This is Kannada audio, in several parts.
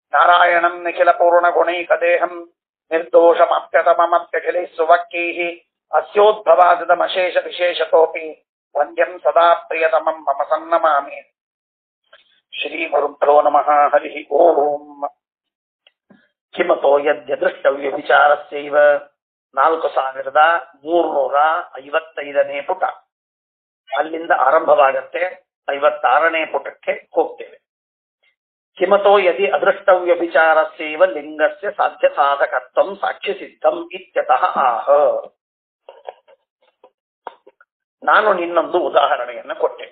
ನಾರಾಯಣಂ ನಿಖಿಲ ಪೂರ್ಣ ಗುಣೈಕದೇಹಂ ನಿರ್ದೋಷಮಪ್ಯತಮಮಪ್ಯಖಿಲೈ ಸುವಕ್ಕೈಃ ಅಸ್ಯೋದ್ಭವಾದಮಶೇಷ ವಿಶೇಷತೋಪಿ ವಂದ್ಯಂ ಸದಾ ಪ್ರಿಯತಮಂ ಮಮ ಸನ್ನಮಾಮಿ ಶ್ರೀ ಗುರುಭ್ಯೋ ನಮಃ ಹರಿ ಓಂ ಕಿಮತೋ ಯದ್ಯ ದೃಷ್ಟವ್ಯ ವಿಚಾರಸ್ಯೈವ ನಾಲ್ಕು ಸಾವಿರದ ಮೂರ್ನೂರ ಐವತ್ತೈದನೇ ಪುಟ ಅಲ್ಲಿಂದ ಆರಂಭವಾಗತ್ತೆ ಐವತ್ತಾರನೇ ಪುಟಕ್ಕೆ ಹೋಗ್ತೇವೆ ಕಿಮತೋ ಯದಿ ಅದೃಷ್ಟವ್ಯ ವಿಚಾರಸ್ಯೈವ ಲಿಂಗಸ್ಯ ಸಾಧ್ಯ ಸಾಧಕತ್ವಂ ಸಾಕ್ಷಿ ಸಿದ್ಧಂ ಇತ್ಯತಃ ಆಹ ನಾನು ನಿನ್ನೊಂದು ಉದಾಹರಣೆಯನ್ನು ಕೊಟ್ಟೆ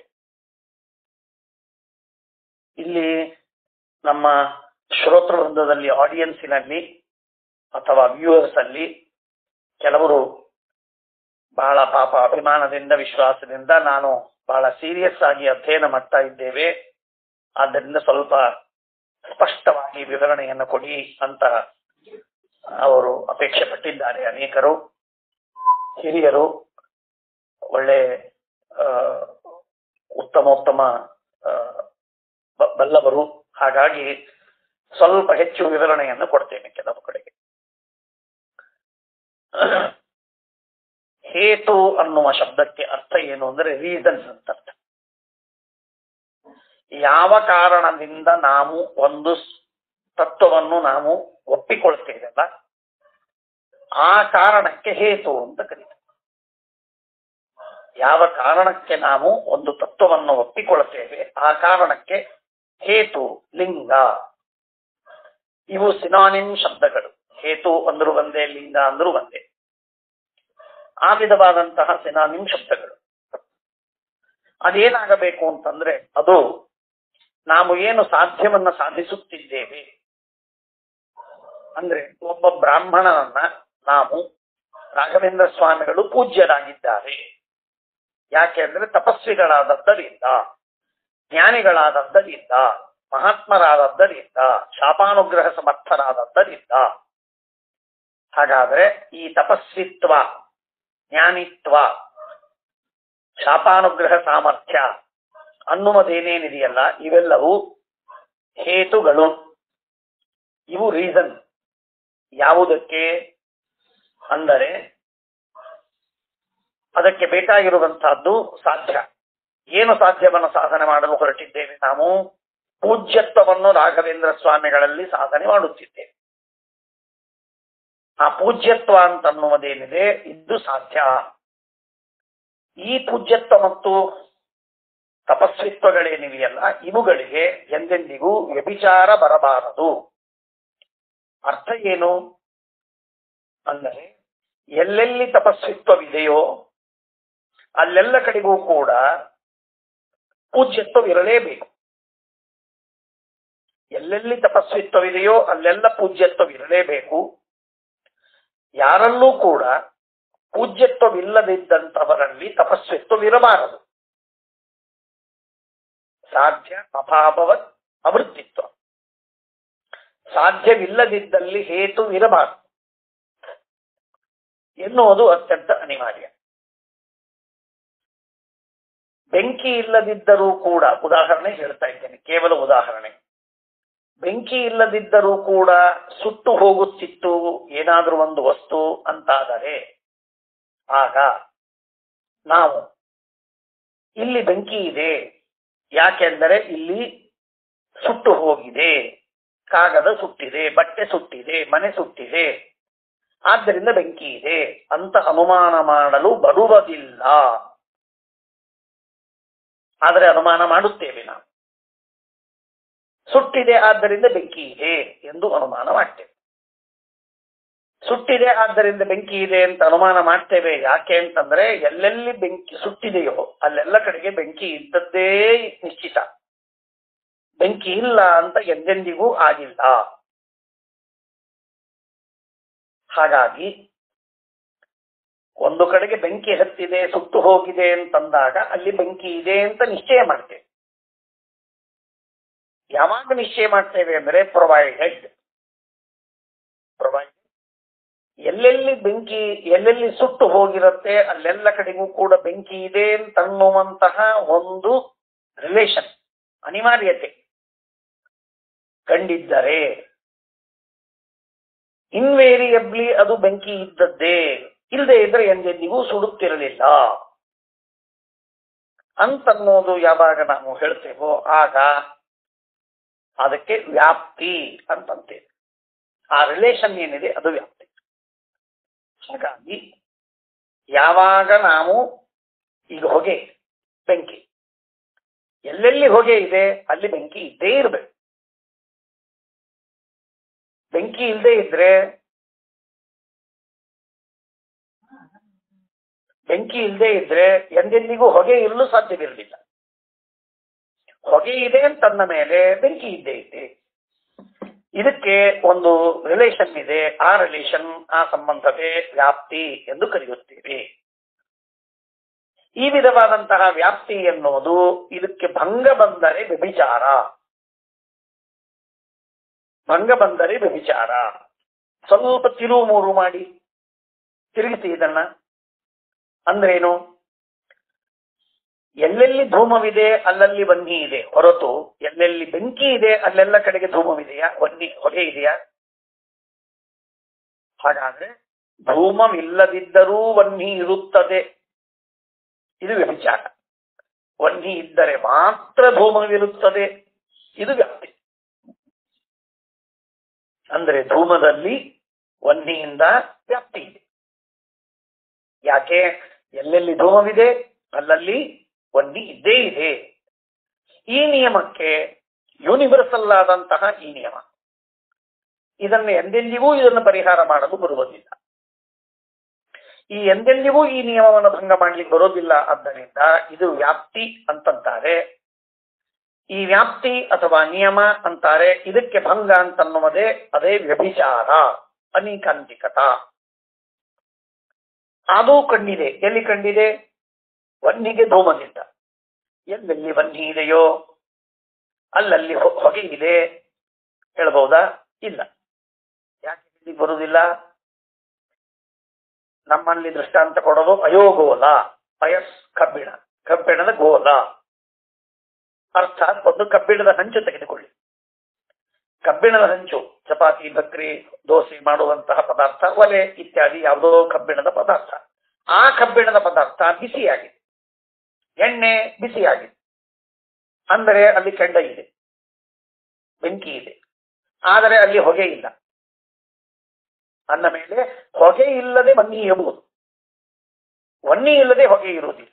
ಇಲ್ಲಿ ನಮ್ಮ ಶ್ರೋತೃವೃಂದದಲ್ಲಿ ಆಡಿಯನ್ಸಿನಲ್ಲಿ ಅಥವಾ ವ್ಯೂವರ್ಸ್ ಅಲ್ಲಿ ಕೆಲವರು ಬಹಳ ಪಾಪ ಅಭಿಮಾನದಿಂದ ವಿಶ್ವಾಸದಿಂದ ನಾನು ಬಹಳ ಸೀರಿಯಸ್ ಆಗಿ ಅಧ್ಯಯನ ಮಾಡ್ತಾ ಇದ್ದೇವೆ ಆದ್ದರಿಂದ ಸ್ವಲ್ಪ ಸ್ಪಷ್ಟವಾಗಿ ವಿವರಣೆಯನ್ನು ಕೊಡಿ ಅಂತ ಅವರು ಅಪೇಕ್ಷೆ ಪಟ್ಟಿದ್ದಾರೆ ಅನೇಕರು ಹಿರಿಯರು ಒಳ್ಳೆ ಆ, ಉತ್ತಮೋತ್ತಮ ಆ, ಬ- ಬಲ್ಲವರು ಹಾಗಾಗಿ ಸ್ವಲ್ಪ ಹೆಚ್ಚು ವಿವರಣೆಯನ್ನು ಕೊಡ್ತೇನೆ ಕೆಲವು ಕಡೆಗೆ ಹೇತು ಅನ್ನುವ ಶಬ್ದಕ್ಕೆ ಅರ್ಥ ಏನು ಅಂದ್ರೆ ರೀಸನ್ಸ್ ಅಂತ ಅರ್ಥ ಯಾವ ಕಾರಣದಿಂದ ನಾವು ಒಂದು ಸ್- ತತ್ವವನ್ನು ನಾವು ಒಪ್ಪಿಕೊಳ್ತೇವಲ್ಲ ಆ ಕಾರಣಕ್ಕೆ ಹೇತು ಅಂತ ಕರೀತಾರೆ ಯಾವ ಕಾರಣಕ್ಕೆ ನಾವು ಒಂದು ತತ್ವವನ್ನು ಒಪ್ಪಿಕೊಳ್ತೇವೆ ಆ ಕಾರಣಕ್ಕೆ ಹೇತು ಲಿಂಗ ಇವು ಸಿನಾನಿಮ್ ಶಬ್ದಗಳು ಹೇತು ಅಂದ್ರು ಒಂದೇ ಲಿಂಗ ಅಂದ್ರು ಒಂದೇ ಆ ವಿಧವಾದಂತಹ ಸಿನಾನಿಮ್ ಶಬ್ದಗಳು ಅದೇನಾಗಬೇಕು ಅಂತಂದ್ರೆ ಅದು ನಾವು ಏನು ಸಾಧ್ಯವನ್ನ ಸಾಧಿಸುತ್ತಿದ್ದೇವೆ ಅಂದ್ರೆ ಒಬ್ಬ ಬ್ರಾಹ್ಮಣನನ್ನ ನಾವು ರಾಘವೇಂದ್ರ ಸ್ವಾಮಿಗಳು ಪೂಜ್ಯರಾಗಿದ್ದಾರೆ ಯಾಕೆ ಅಂದ್ರೆ ತಪಸ್ವಿಗಳಾದದ್ದರಿಂದ ಜ್ಞಾನಿಗಳಾದದ್ದರಿಂದ ಮಹಾತ್ಮರಾದದ್ದರಿಂದ ಶಾಪಾನುಗ್ರಹ ಸಮರ್ಥರಾದದ್ದರಿಂದ ಹಾಗಾದ್ರೆ ಈ ತಪಸ್ವಿತ್ವ ಜ್ಞಾನಿತ್ವ ಶಾಪಾನುಗ್ರಹ ಸಾಮರ್ಥ್ಯ ಅನ್ನುವುದೇನೇನಿದೆಯಲ್ಲ ಇವೆಲ್ಲವೂ ಹೇತುಗಳು ಇವು ರೀಸನ್ ಯಾವುದಕ್ಕೆ ಅಂದರೆ ಅದಕ್ಕೆ ಬೇಕಾಗಿರುವಂತಹದ್ದು ಸಾಧ್ಯ ಏನು ಸಾಧ್ಯವನ್ನು ಸಾಧನೆ ಮಾಡಲು ಹೊರಟಿದ್ದೇವೆ ನಾವು ಪೂಜ್ಯತ್ವವನ್ನು ರಾಘವೇಂದ್ರ ಸ್ವಾಮಿಗಳಲ್ಲಿ ಸಾಧನೆ ಮಾಡುತ್ತಿದ್ದೇವೆ ಆ ಪೂಜ್ಯತ್ವ ಅಂತನ್ನುವುದೇನಿದೆ ಇದು ಸಾಧ್ಯ ಈ ಪೂಜ್ಯತ್ವ ಮತ್ತು ತಪಸ್ವಿತ್ವಗಳೇನಿವೆಯಲ್ಲ ಇವುಗಳಿಗೆ ಎಂದೆಂದಿಗೂ ವ್ಯಭಿಚಾರ ಬರಬಾರದು ಅರ್ಥ ಏನು ಅಂದರೆ ಎಲ್ಲೆಲ್ಲಿ ತಪಸ್ವಿತ್ವವಿದೆಯೋ ಅಲ್ಲೆಲ್ಲ ಕಡೆಗೂ ಕೂಡ ಪೂಜ್ಯತ್ವವಿರಲೇಬೇಕು ಎಲ್ಲೆಲ್ಲಿ ತಪಸ್ವಿತ್ವವಿದೆಯೋ ಅಲ್ಲೆಲ್ಲ ಪೂಜ್ಯತ್ವವಿರಲೇಬೇಕು ಯಾರಲ್ಲೂ ಕೂಡ ಪೂಜ್ಯತ್ವವಿಲ್ಲದಿದ್ದಂತವರಲ್ಲಿ ತಪಸ್ವಿತ್ವವಿರಬಾರದು ಸಾಧ್ಯ ಅಭಾವವತ್ ಅವೃತ್ತಿತ್ವ ಸಾಧ್ಯವಿಲ್ಲದಿದ್ದಲ್ಲಿ ಹೇತು ಇರಬಾರದು ಎನ್ನುವುದು ಅತ್ಯಂತ ಅನಿವಾರ್ಯ ಬೆಂಕಿ ಇಲ್ಲದಿದ್ದರೂ ಕೂಡ ಉದಾಹರಣೆ ಹೇಳ್ತಾ ಇದ್ದೇನೆ ಕೇವಲ ಉದಾಹರಣೆ ಬೆಂಕಿ ಇಲ್ಲದಿದ್ದರೂ ಕೂಡ ಸುಟ್ಟು ಹೋಗುತ್ತಿತ್ತು ಏನಾದರೂ ಒಂದು ವಸ್ತು ಅಂತಾದರೆ ಆಗ ನಾವು ಇಲ್ಲಿ ಬೆಂಕಿ ಇದೆ ಯಾಕೆಂದರೆ ಇಲ್ಲಿ ಸುಟ್ಟು ಹೋಗಿದೆ ಕಾಗದ ಸುಟ್ಟಿದೆ ಬಟ್ಟೆ ಸುಟ್ಟಿದೆ ಮನೆ ಸುಟ್ಟಿದೆ ಆದ್ದರಿಂದ ಬೆಂಕಿ ಇದೆ ಅಂತ ಅನುಮಾನ ಮಾಡಲು ಬರುವುದಿಲ್ಲ ಆದರೆ ಅನುಮಾನ ಮಾಡುತ್ತೇವೆ ನಾವು ಸುಟ್ಟಿದೆ ಆದ್ದರಿಂದ ಬೆಂಕಿ ಇದೆ ಎಂದು ಅನುಮಾನ ಮಾಡ್ತೇವೆ ಸುಟ್ಟಿದೆ ಆದ್ದರಿಂದ ಬೆಂಕಿ ಇದೆ ಅಂತ ಅನುಮಾನ ಮಾಡ್ತೇವೆ ಯಾಕೆ ಅಂತಂದ್ರೆ ಎಲ್ಲೆಲ್ಲಿ ಬೆಂಕಿ ಸುಟ್ಟಿದೆಯೋ ಅಲ್ಲೆಲ್ಲ ಕಡೆಗೆ ಬೆಂಕಿ ಇದ್ದದ್ದೇ ನಿಶ್ಚಿತ ಬೆಂಕಿ ಇಲ್ಲ ಅಂತ ಎಂದೆಂದಿಗೂ ಆಗಿಲ್ಲ ಹಾಗಾಗಿ ಒಂದು ಕಡೆಗೆ ಬೆಂಕಿ ಹತ್ತಿದೆ ಸುಟ್ಟು ಹೋಗಿದೆ ಅಂತಂದಾಗ ಅಲ್ಲಿ ಬೆಂಕಿ ಇದೆ ಅಂತ ನಿಶ್ಚಯ ಮಾಡ್ತೇವೆ ಯಾವಾಗ ನಿಶ್ಚಯ ಮಾಡ್ತೇವೆ ಅಂದ್ರೆ ಪ್ರೊವೈಡೆಡ್ ಪ್ರೊವೈಡೆಡ್ ಎಲ್ಲೆಲ್ಲಿ ಬೆಂಕಿ ಎಲ್ಲೆಲ್ಲಿ ಸುಟ್ಟು ಹೋಗಿರುತ್ತೆ ಅಲ್ಲೆಲ್ಲ ಕಡೆಗೂ ಕೂಡ ಬೆಂಕಿ ಇದೆ ಅಂತನ್ನುವಂತಹ ಒಂದು ರಿಲೇಷನ್ ಅನಿವಾರ್ಯತೆ ಕಂಡಿದ್ದರೆ ಇನ್ವೇರಿಯಬ್ಲಿ ಅದು ಬೆಂಕಿ ಇದ್ದದ್ದೇ ಇಲ್ಲದೆ ಇದ್ರೆ ಎಂದೆಂದಿಗೂ ಸುಡುತ್ತಿರಲಿಲ್ಲ ಅಂತನ್ನೋದು ಯಾವಾಗ ನಾವು ಹೇಳ್ತೇವೋ ಆಗ ಅದಕ್ಕೆ ವ್ಯಾಪ್ತಿ ಅಂತಂತೇವೆ ಆ ರಿಲೇಷನ್ ಏನಿದೆ ಅದು ವ್ಯಾಪ್ತಿ ಹಾಗಾಗಿ ಯಾವಾಗ ನಾವು ಈಗ ಹೊಗೆ ಬೆಂಕಿ ಎಲ್ಲೆಲ್ಲಿ ಹೊಗೆ ಇದೆ ಅಲ್ಲಿ ಬೆಂಕಿ ಇದ್ದೇ ಇರಬೇಕು ಬೆಂಕಿ ಇಲ್ಲದೆ ಇದ್ರೆ ಬೆಂಕಿ ಇಲ್ಲದೆ ಇದ್ರೆ ಎಂದೆಂದಿಗೂ ಹೊಗೆ ಇರಲು ಸಾಧ್ಯವಿರಲಿಲ್ಲ ಹೊಗೆ ಇದೆ ಅಂತಂದ ಮೇಲೆ ಬೆಂಕಿ ಇದ್ದೇ ಇದೆ ಇದಕ್ಕೆ ಒಂದು ರಿಲೇಷನ್ ಇದೆ ಆ ರಿಲೇಷನ್ ಆ ಸಂಬಂಧವೇ ವ್ಯಾಪ್ತಿ ಎಂದು ಕರೆಯುತ್ತೇವೆ ಈ ವಿಧವಾದಂತಹ ವ್ಯಾಪ್ತಿ ಎನ್ನುವುದು ಇದಕ್ಕೆ ಭಂಗ ಬಂದರೆ ವ್ಯಭಿಚಾರ ಭಂಗ ಬಂದರೆ ವ್ಯಭಿಚಾರ ಸ್ವಲ್ಪ ತಿರುವು ಮೂರು ಮಾಡಿ ತಿರುಗಿಸಿ ಇದನ್ನ ಅಂದ್ರೇನು ಎಲ್ಲೆಲ್ಲಿ ಧೂಮವಿದೆ ಅಲ್ಲಲ್ಲಿ ವನ್ನಿ ಇದೆ ಹೊರತು ಎಲ್ಲೆಲ್ಲಿ ಬೆಂಕಿ ಇದೆ ಅಲ್ಲೆಲ್ಲ ಕಡೆಗೆ ಧೂಮವಿದೆಯಾ ವನ್ನಿ ಹೊಗೆ ಇದೆಯಾ ಹಾಗಾದ್ರೆ ಧೂಮವಿಲ್ಲದಿದ್ದರೂ ವನ್ನಿ ಇರುತ್ತದೆ ಇದು ವ್ಯಭಿಚಾರ ವನ್ನಿ ಇದ್ದರೆ ಮಾತ್ರ ಧೂಮವಿರುತ್ತದೆ ಇದು ವ್ಯಾಪ್ತಿ ಅಂದ್ರೆ ಧೂಮದಲ್ಲಿ ವನ್ನಿಯಿಂದ ವ್ಯಾಪ್ತಿ ಇದೆ ಯಾಕೆ ಎಲ್ಲೆಲ್ಲಿ ಧೂಮವಿದೆ ಅಲ್ಲಲ್ಲಿ ವನ್ನಿ ಇದ್ದೇ ಇದೆ ಈ ನಿಯಮಕ್ಕೆ ಯೂನಿವರ್ಸಲ್ ಆದಂತಹ ಈ ನಿಯಮ ಇದನ್ನು ಎಂದೆಂದಿಗೂ ಇದನ್ನು ಪರಿಹಾರ ಮಾಡಲು ಬರುವುದಿಲ್ಲ ಈ ಎಂದೆಂದಿಗೂ ಈ ನಿಯಮವನ್ನು ಭಂಗ ಮಾಡ್ಲಿಕ್ಕೆ ಬರೋದಿಲ್ಲ ಆದ್ದರಿಂದ ಇದು ವ್ಯಾಪ್ತಿ ಅಂತಂತಾರೆ ಈ ವ್ಯಾಪ್ತಿ ಅಥವಾ ನಿಯಮ ಅಂತಾರೆ ಇದಕ್ಕೆ ಭಂಗ ಅಂತನ್ನುವುದೇ ಅದೇ ವ್ಯಭಿಚಾರ ಅನಿಕಾಂತಿಕತ ಅದು ಕಂಡಿದೆ ಎಲ್ಲಿ ಕಂಡಿದೆ ವನ್ನಿಗೆ ಧೂಮದಿಂದ ಎಲ್ಲೆಲ್ಲಿ ವನ್ನಿ ಇದೆಯೋ ಅಲ್ಲಲ್ಲಿ ಹೊ- ಹೊಗೆ ಇದೆ ಹೇಳ್ಬಹುದಾ ಇಲ್ಲ ಯಾಕೆ ಇಲ್ಲಿ ಬರುವುದಿಲ್ಲ ನಮ್ಮಲ್ಲಿ ದೃಷ್ಟಾಂತ ಕೊಡೋದು ಅಯೋಗೋಲ ಅಯಸ್ ಕಬ್ಬಿಣ ಕಬ್ಬಿಣದ ಗೋಲ ಅರ್ಥಾತ್ ಒಂದು ಕಬ್ಬಿಣದ ಹಂಚು ತೆಗೆದುಕೊಳ್ಳಿ ಕಬ್ಬಿಣದ ಹಂಚು ಚಪಾತಿ ಬಕ್ರಿ ದೋಸೆ ಮಾಡುವಂತಹ ಪದಾರ್ಥ ಒಲೆ ಇತ್ಯಾದಿ ಯಾವುದೋ ಕಬ್ಬಿಣದ ಪದಾರ್ಥ ಆ ಕಬ್ಬಿಣದ ಪದಾರ್ಥ ಬಿಸಿಯಾಗಿದೆ ಎಣ್ಣೆ ಬಿಸಿಯಾಗಿದೆ ಅಂದರೆ ಅಲ್ಲಿ ಕೆಂಡ ಇದೆ ಬೆಂಕಿ ಇದೆ ಆದರೆ ಅಲ್ಲಿ ಹೊಗೆ ಇಲ್ಲ ಅಂದ ಮೇಲೆ ಹೊಗೆ ಇಲ್ಲದೆ ವನ್ನಿ ಎಂಬುದು ವನ್ನಿ ಇಲ್ಲದೆ ಹೊಗೆ ಇರುವುದಿಲ್ಲ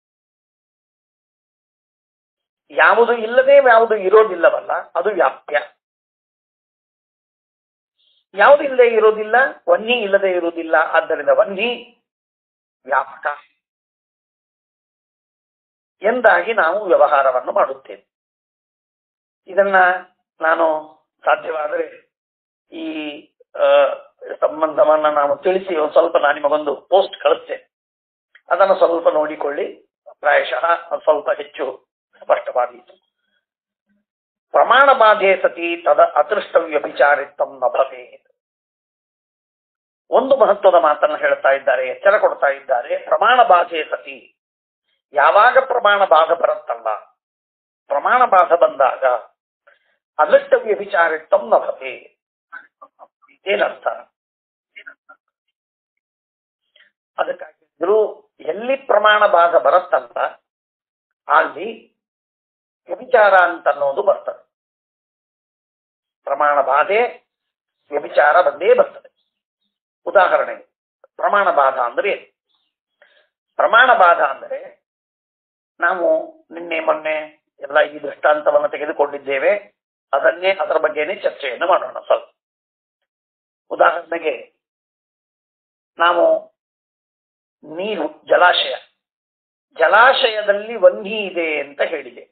ಯಾವುದು ಇಲ್ಲದೆ ಯಾವುದು ಇರೋದಿಲ್ಲವಲ್ಲ ಅದು ವ್ಯಾಪ್ಯ ಯಾವುದು ಇಲ್ಲದೆ ಇರೋದಿಲ್ಲ ವನ್ನಿ ಇಲ್ಲದೆ ಇರುವುದಿಲ್ಲ ಆದ್ದರಿಂದ ವನ್ನಿ ವ್ಯಾಪಕ ಎಂದಾಗಿ ನಾವು ವ್ಯವಹಾರವನ್ನು ಮಾಡುತ್ತೇವೆ ಇದನ್ನ ನಾನು ಸಾಧ್ಯವಾದರೆ ಈ ಆ, ಸಂಬಂಧವನ್ನ ನಾವು ತಿಳಿಸಿ ಒಂದು ಸ್ವಲ್ಪ ನಾನು ನಿಮಗೊಂದು ಪೋಸ್ಟ್ ಕಳಿಸ್ತೇನೆ ಅದನ್ನು ಸ್ವಲ್ಪ ನೋಡಿಕೊಳ್ಳಿ ಪ್ರಾಯಶಃ ಅದು ಸ್ವಲ್ಪ ಹೆಚ್ಚು ಸ್ಪಷ್ಟವಾದೀತು ಪ್ರಮಾಣ ಬಾಧೆ ಸತಿ ತದ ಅದೃಷ್ಟವ್ಯ ವಿಚಾರಿತ್ವಂ ನ ಭವೇತ್ ಒಂದು ಮಹತ್ವದ ಮಾತನ್ನು ಹೇಳ್ತಾ ಇದ್ದಾರೆ ಎಚ್ಚರ ಕೊಡ್ತಾ ಇದ್ದಾರೆ ಪ್ರಮಾಣ ಬಾಧೆ ಸತಿ ಯಾವಾಗ ಪ್ರಮಾಣ ಬಾಧ ಬರುತ್ತಲ್ಲ ಪ್ರಮಾಣ ಬಾಧ ಬಂದಾಗ ಅದೃಷ್ಟವ್ಯ ವಿಚಾರಿತ್ವಂ ನ ಭವೇತ್ ಏನರ್ಥ ಅದಕ್ಕಾಗಿದ್ರು ಎಲ್ಲಿ ಪ್ರಮಾಣ ಬಾಧ ಬರುತ್ತಲ್ಲ ಅಲ್ಲಿ ವ್ಯಭಿಚಾರ ಅಂತ ಅನ್ನೋದು ಬರ್ತದೆ ಪ್ರಮಾಣ ಬಾಧೆ ವ್ಯಭಿಚಾರ ಬಂದೇ ಬರ್ತದೆ ಉದಾಹರಣೆಗೆ ಪ್ರಮಾಣ ಬಾಧ ಅಂದ್ರೆ ಏನು? ಪ್ರಮಾಣ ಬಾಧ ಅಂದ್ರೆ ನಾವು ನಿನ್ನೆ ಮೊನ್ನೆ ಎಲ್ಲ ಈ ದೃಷ್ಟಾಂತವನ್ನು ತೆಗೆದುಕೊಂಡಿದ್ದೇವೆ ಅದನ್ನೇ ಅದರ ಬಗ್ಗೆನೇ ಚರ್ಚೆಯನ್ನು ಮಾಡೋಣ ಸ್ವಲ್ಪ ಉದಾಹರಣೆಗೆ ನಾವು ನೀರು ಜಲಾಶಯ ಜಲಾಶಯದಲ್ಲಿ ವನ್ನಿ ಇದೆ ಅಂತ ಹೇಳಿದೆ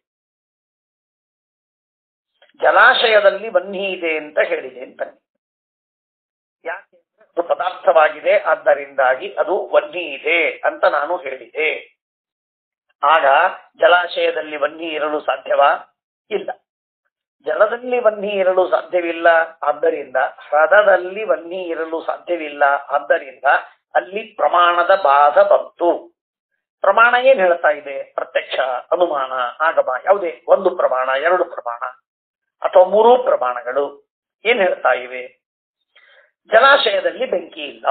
ಜಲಾಶಯದಲ್ಲಿ ವನ್ನಿ ಇದೆ ಅಂತ ಹೇಳಿದೆ ಅಂತ ಯಾಕೆ ಅಂದ್ರೆ ಅದು ಪದಾರ್ಥವಾಗಿದೆ ಆದ್ದರಿಂದಾಗಿ ಅದು ವನ್ನಿ ಇದೆ ಅಂತ ನಾನು ಹೇಳಿದೆ ಆಗ ಜಲಾಶಯದಲ್ಲಿ ವನ್ನಿ ಇರಲು ಸಾಧ್ಯವಾ ಇಲ್ಲ ಜಲದಲ್ಲಿ ವನ್ನಿ ಇರಲು ಸಾಧ್ಯವಿಲ್ಲ ಆದ್ದರಿಂದ ಹ್ರದದಲ್ಲಿ ವನ್ನಿ ಇರಲು ಸಾಧ್ಯವಿಲ್ಲ ಆದ್ದರಿಂದ ಅಲ್ಲಿ ಪ್ರಮಾಣದ ಬಾಧ ಬಂತು ಪ್ರಮಾಣ ಏನ್ ಹೇಳ್ತಾ ಇದೆ ಪ್ರತ್ಯಕ್ಷ ಅನುಮಾನ ಆಗಮ ಯಾವುದೇ ಒಂದು ಪ್ರಮಾಣ ಎರಡು ಪ್ರಮಾಣ ಅಥವಾ ಮೂರೂ ಪ್ರಮಾಣಗಳು ಏನ್ ಹೇಳ್ತಾ ಇವೆ ಜಲಾಶಯದಲ್ಲಿ ಬೆಂಕಿ ಇಲ್ಲ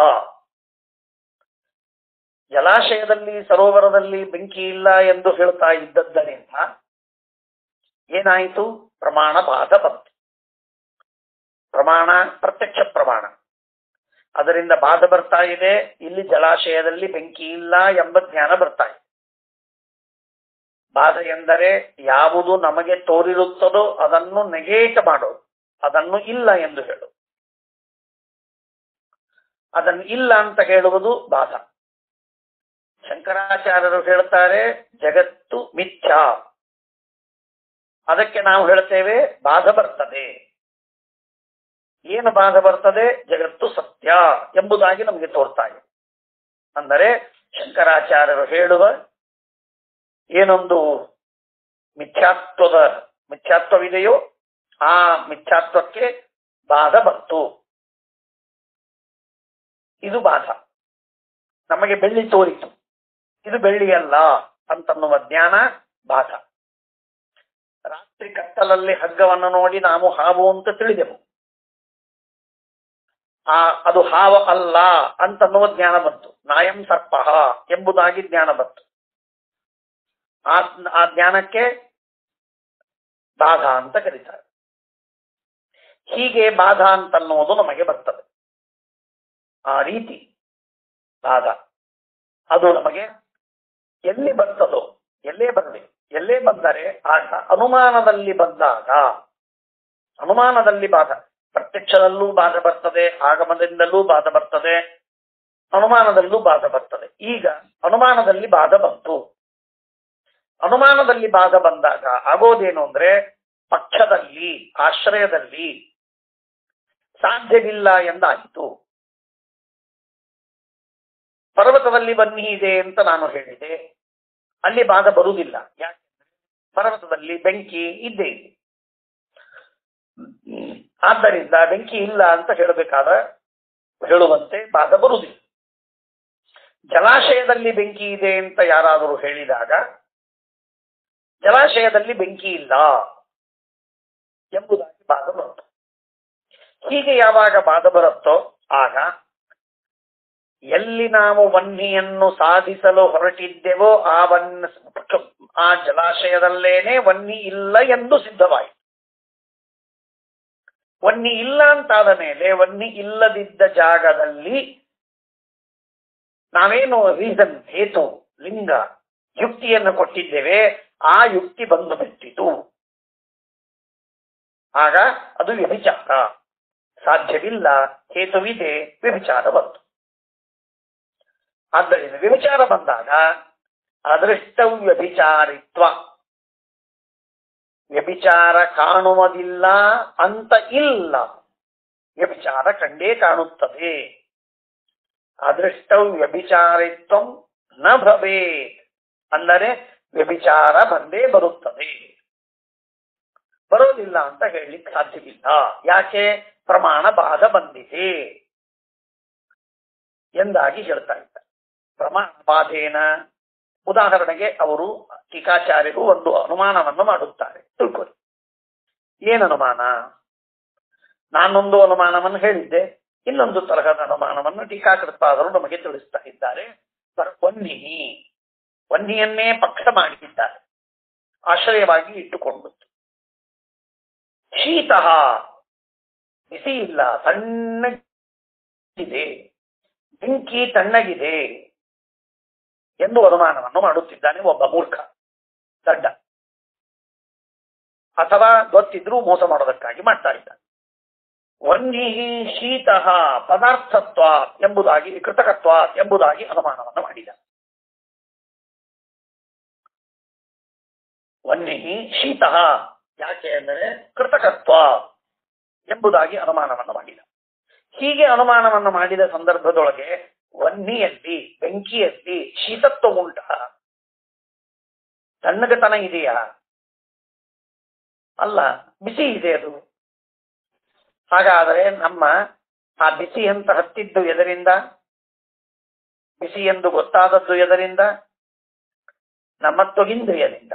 ಜಲಾಶಯದಲ್ಲಿ ಸರೋವರದಲ್ಲಿ ಬೆಂಕಿ ಇಲ್ಲ ಎಂದು ಹೇಳ್ತಾ ಇದ್ದದ್ದರಿಂದ ಏನಾಯಿತು ಪ್ರಮಾಣ ಬಾಧ ಬಂತು ಪ್ರಮಾಣ ಪ್ರತ್ಯಕ್ಷ ಪ್ರಮಾಣ ಅದರಿಂದ ಬಾಧ ಬರ್ತಾ ಇದೆ ಇಲ್ಲಿ ಜಲಾಶಯದಲ್ಲಿ ಬೆಂಕಿ ಇಲ್ಲ ಎಂಬ ಜ್ಞಾನ ಬರ್ತಾ ಇದೆ ಬಾಧ ಎಂದರೆ ಯಾವುದು ನಮಗೆ ತೋರಿರುತ್ತದೋ ಅದನ್ನು ನೆಗೇಟ್ ಮಾಡೋದು ಅದನ್ನು ಇಲ್ಲ ಎಂದು ಹೇಳು ಅದನ್ನು ಇಲ್ಲ ಅಂತ ಹೇಳುವುದು ಬಾಧ ಶಂಕರಾಚಾರ್ಯರು ಹೇಳ್ತಾರೆ ಜಗತ್ತು ಮಿಥ್ಯಾ ಅದಕ್ಕೆ ನಾವು ಹೇಳ್ತೇವೆ ಬಾಧ ಬರ್ತದೆ ಏನು ಬಾಧ ಬರ್ತದೆ ಜಗತ್ತು ಸತ್ಯ ಎಂಬುದಾಗಿ ನಮಗೆ ತೋರ್ತಾ ಇದೆ ಅಂದರೆ ಶಂಕರಾಚಾರ್ಯರು ಹೇಳುವ ಏನೊಂದು ಮಿಥ್ಯಾತ್ವದ ಮಿಥ್ಯಾತ್ವವಿದೆಯೋ ಆ ಮಿಥ್ಯಾತ್ವಕ್ಕೆ ಬಾಧ ಬಂತು ಇದು ಬಾಧ ನಮಗೆ ಬೆಳ್ಳಿ ತೋರಿತು ಇದು ಬೆಳ್ಳಿಯಲ್ಲ ಅಂತನ್ನುವ ಜ್ಞಾನ ಬಾಧ ರಾತ್ರಿ ಕತ್ತಲಲ್ಲಿ ಹಗ್ಗವನ್ನು ನೋಡಿ ನಾವು ಹಾವು ಅಂತ ತಿಳಿದೆವು ಆ ಅದು ಹಾವ ಅಲ್ಲ ಅಂತನ್ನುವ ಜ್ಞಾನ ಬಂತು ನಾಯಂ ಸರ್ಪ ಎಂಬುದಾಗಿ ಜ್ಞಾನ ಬಂತು ಆ ಆ ಜ್ಞಾನಕ್ಕೆ ಬಾಧ ಅಂತ ಕರೀತಾರೆ ಹೀಗೆ ಬಾಧ ಅಂತನ್ನುವುದು ನಮಗೆ ಬರ್ತದೆ ಆ ರೀತಿ ಬಾಧ ಅದು ನಮಗೆ ಎಲ್ಲಿ ಬರ್ತದೋ ಎಲ್ಲೇ ಬರಲಿ ಎಲ್ಲೇ ಬಂದರೆ ಆಗ ಅನುಮಾನದಲ್ಲಿ ಬಂದಾಗ ಅನುಮಾನದಲ್ಲಿ ಬಾಧ ಪ್ರತ್ಯಕ್ಷದಲ್ಲೂ ಬಾಧ ಬರ್ತದೆ ಆಗಮನದಿಂದಲೂ ಬಾಧ ಬರ್ತದೆ ಅನುಮಾನದಲ್ಲೂ ಬಾಧ ಬರ್ತದೆ ಈಗ ಅನುಮಾನದಲ್ಲಿ ಬಾಧ ಬಂತು ಅನುಮಾನದಲ್ಲಿ ಬಾಧ ಬಂದಾಗ ಆಗೋದೇನು ಅಂದ್ರೆ ಪಕ್ಷದಲ್ಲಿ ಆಶ್ರಯದಲ್ಲಿ ಸಾಧ್ಯವಿಲ್ಲ ಎಂದಾಯಿತು ಪರ್ವತದಲ್ಲಿ ಬನ್ನಿ ಇದೆ ಅಂತ ನಾನು ಹೇಳಿದೆ ಅಲ್ಲಿ ಬಾಧ ಬರುವುದಿಲ್ಲ ಯಾಕೆ ಪರ್ವತದಲ್ಲಿ ಬೆಂಕಿ ಇದ್ದೇ ಇದೆ ಆದ್ದರಿಂದ ಬೆಂಕಿ ಇಲ್ಲ ಅಂತ ಹೇಳಬೇಕಾದ ಹೇಳುವಂತೆ ಬಾಧ ಬರುವುದಿಲ್ಲ ಜಲಾಶಯದಲ್ಲಿ ಬೆಂಕಿ ಇದೆ ಅಂತ ಯಾರಾದರೂ ಹೇಳಿದಾಗ ಜಲಾಶಯದಲ್ಲಿ ಬೆಂಕಿ ಇಲ್ಲ ಎಂಬುದಾಗಿ ಬಾಧ ಬರುತ್ತೆ ಹೀಗೆ ಯಾವಾಗ ಬಾಧ ಬರುತ್ತೋ ಆಗ ಎಲ್ಲಿ ನಾವು ವನ್ನಿಯನ್ನು ಸಾಧಿಸಲು ಹೊರಟಿದ್ದೆವೋ ಆ ವನ್ನ ಆ ಜಲಾಶಯದಲ್ಲೇನೆ ವನ್ನಿ ಇಲ್ಲ ಎಂದು ಸಿದ್ಧವಾಯಿತು ವನ್ನಿ ಇಲ್ಲ ಅಂತಾದ ಮೇಲೆ ವನ್ನಿ ಇಲ್ಲದಿದ್ದ ಜಾಗದಲ್ಲಿ ನಾವೇನು ರೀಸನ್ ಹೇತು ಲಿಂಗ ಯುಕ್ತಿಯನ್ನು ಕೊಟ್ಟಿದ್ದೇವೆ ಆ ಯುಕ್ತಿ ಬಂದು ಬಿಟ್ಟಿತು ಆಗ ಅದು ವ್ಯಭಿಚಾರ ಸಾಧ್ಯವಿಲ್ಲ ಹೇತುವಿದೆ ವ್ಯಭಿಚಾರ ಬಂತು ಆದ್ದರಿಂದ ವ್ಯಭಿಚಾರ ಬಂದಾಗ ಅದೃಷ್ಟ ವ್ಯಭಿಚಾರಿತ್ವ ವ್ಯಭಿಚಾರ ಕಾಣುವುದಿಲ್ಲ ಅಂತ ಇಲ್ಲ ವ್ಯಭಿಚಾರ ಕಂಡೇ ಕಾಣುತ್ತದೆ ಅದೃಷ್ಟ ವ್ಯಭಿಚಾರಿತ್ವ ನ ಭವೇ ಅಂದರೆ ವ್ಯಭಿಚಾರ ಬಂದೇ ಬರುತ್ತದೆ ಬರೋದಿಲ್ಲ ಅಂತ ಹೇಳಲಿಕ್ಕೆ ಸಾಧ್ಯವಿಲ್ಲ ಯಾಕೆ ಪ್ರಮಾಣ ಬಾಧ ಬಂದಿದೆ ಎಂದಾಗಿ ಹೇಳ್ತಾ ಇದ್ದಾರೆ ಪ್ರಮಾಣ ಬಾಧೇನ ಉದಾಹರಣೆಗೆ ಅವರು ಟೀಕಾಚಾರ್ಯರು ಒಂದು ಅನುಮಾನವನ್ನು ಮಾಡುತ್ತಾರೆ ತಿಳ್ಕೊಳ್ಳಿ ಏನು ಅನುಮಾನ ನಾನೊಂದು ಅನುಮಾನವನ್ನು ಹೇಳಿದ್ದೆ ಇನ್ನೊಂದು ತರಹದ ಅನುಮಾನವನ್ನು ಟೀಕಾಕೃತಾದರು ನಮಗೆ ತಿಳಿಸ್ತಾ ಇದ್ದಾರೆ ವನ್ನಿ ವನ್ನಿಯನ್ನೇ ಪಕ್ಷ ಮಾಡಿದ್ದಾರೆ ಆಶ್ರಯವಾಗಿ ಇಟ್ಟುಕೊಂಡು ಶೀತ ಬಿಸಿ ಇಲ್ಲ ತಣ್ಣಗಿದೆ ಬೆಂಕಿ ತಣ್ಣಗಿದೆ ಎಂದು ಅನುಮಾನವನ್ನು ಮಾಡುತ್ತಿದ್ದಾನೆ ಒಬ್ಬ ಮೂರ್ಖ ದಡ್ಡ ಅಥವಾ ಗೊತ್ತಿದ್ರೂ ಮೋಸ ಮಾಡೋದಕ್ಕಾಗಿ ಮಾಡ್ತಾ ಇದ್ದಾನೆ ವನ್ನಿ ಶೀತ ಪದಾರ್ಥತ್ವ ಎಂಬುದಾಗಿ ಕೃತಕತ್ವ ಎಂಬುದಾಗಿ ಅನುಮಾನವನ್ನು ಮಾಡಿದ ವನ್ನಿ ಶೀತ ಯಾಕೆ ಅಂದರೆ ಕೃತಕತ್ವ ಎಂಬುದಾಗಿ ಅನುಮಾನವನ್ನು ಮಾಡಿದ ಹೀಗೆ ಅನುಮಾನವನ್ನು ಮಾಡಿದ ಸಂದರ್ಭದೊಳಗೆ ವನ್ನಿಯಲ್ಲಿ ಬೆಂಕಿಯಲ್ಲಿ ಶೀತತ್ವ ಉಂಟ ತಣ್ಣಗತನ ಇದೆಯಾ ಅಲ್ಲ ಬಿಸಿ ಇದೆ ಅದು ಹಾಗಾದರೆ ನಮ್ಮ ಆ ಬಿಸಿ ಅಂತ ಹತ್ತಿದ್ದು ಎದರಿಂದ ಬಿಸಿ ಎಂದು ಗೊತ್ತಾದದ್ದು ಎದರಿಂದ ನಮ್ಮ ತ್ವಗಿಂದ್ರಿಯದಿಂದ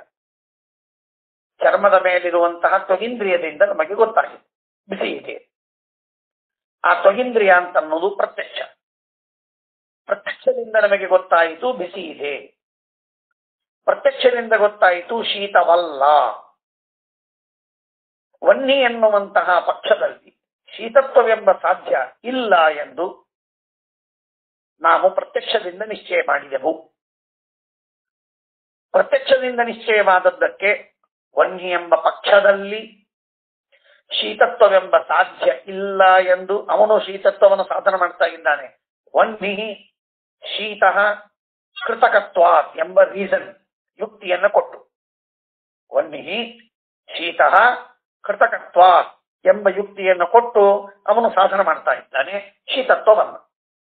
ಚರ್ಮದ ಮೇಲಿರುವಂತಹ ತ್ವಗಿಂದ್ರಿಯದಿಂದ ನಮಗೆ ಗೊತ್ತಾಗಿದೆ ಬಿಸಿ ಇದೆ ಆ ತ್ವಗಿಂದ್ರಿಯ ಅಂತ ಅನ್ನೋದು ಪ್ರತ್ಯಕ್ಷ ಪ್ರತ್ಯಕ್ಷದಿಂದ ನಮಗೆ ಗೊತ್ತಾಯಿತು ಬಿಸಿ ಇದೆ ಪ್ರತ್ಯಕ್ಷದಿಂದ ಗೊತ್ತಾಯಿತು ಶೀತವಲ್ಲ ವನ್ನಿ ಎನ್ನುವಂತಹ ಪಕ್ಷದಲ್ಲಿ ಶೀತತ್ವವೆಂಬ ಸಾಧ್ಯ ಇಲ್ಲ ಎಂದು ನಾವು ಪ್ರತ್ಯಕ್ಷದಿಂದ ನಿಶ್ಚಯ ಮಾಡಿದೆವು ಪ್ರತ್ಯಕ್ಷದಿಂದ ನಿಶ್ಚಯವಾದದ್ದಕ್ಕೆ ವನ್ನಿ ಎಂಬ ಪಕ್ಷದಲ್ಲಿ ಶೀತತ್ವವೆಂಬ ಸಾಧ್ಯ ಇಲ್ಲ ಎಂದು ಅವನು ಶೀತತ್ವವನ್ನು ಸಾಧನ ಮಾಡ್ತಾ ಇದ್ದಾನೆ ವನ್ನಿ ಶೀತ ಕೃತಕತ್ವ ಎಂಬ ರೀಸನ್ ಯುಕ್ತಿಯನ್ನು ಕೊಟ್ಟು ವನ್ನಿ ಶೀತ ಕೃತಕತ್ವ ಎಂಬ ಯುಕ್ತಿಯನ್ನು ಕೊಟ್ಟು ಅವನು ಸಾಧನ ಮಾಡ್ತಾ ಇದ್ದಾನೆ ಶೀತತ್ವವನ್ನು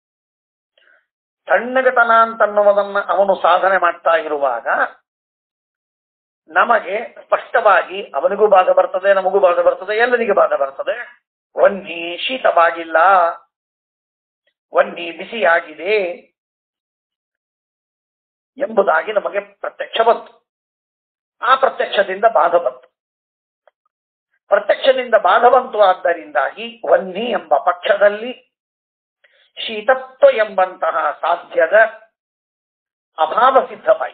ತಣ್ಣಗತನ ಅಂತನ್ನುವುದನ್ನ ಅವನು ಸಾಧನೆ ಮಾಡ್ತಾ ಇರುವಾಗ ನಮಗೆ ಸ್ಪಷ್ಟವಾಗಿ ಅವನಿಗೂ ಬಾಧ ಬರ್ತದೆ ನಮಗೂ ಬಾಧ ಬರ್ತದೆ ಎಲ್ಲರಿಗೂ ಬಾಧ ಬರ್ತದೆ ವನ್ನಿ ಶೀತವಾಗಿಲ್ಲ ವನ್ನಿ ಬಿಸಿಯಾಗಿದೆ ಎಂಬುದಾಗಿ ನಮಗೆ ಪ್ರತ್ಯಕ್ಷ ಬಂತು ಆ ಪ್ರತ್ಯಕ್ಷದಿಂದ ಬಾಧ ಬಂತು ಪ್ರತ್ಯಕ್ಷದಿಂದ ಬಾಧ ಬಂತು ಆದ್ದರಿಂದಾಗಿ ವನ್ನಿ ಎಂಬ ಪಕ್ಷದಲ್ಲಿ ಶೀತತ್ವ ಎಂಬಂತಹ ಸಾಧ್ಯದ ಅಭಾವ ಸಿದ್ಧವಾಯಿತು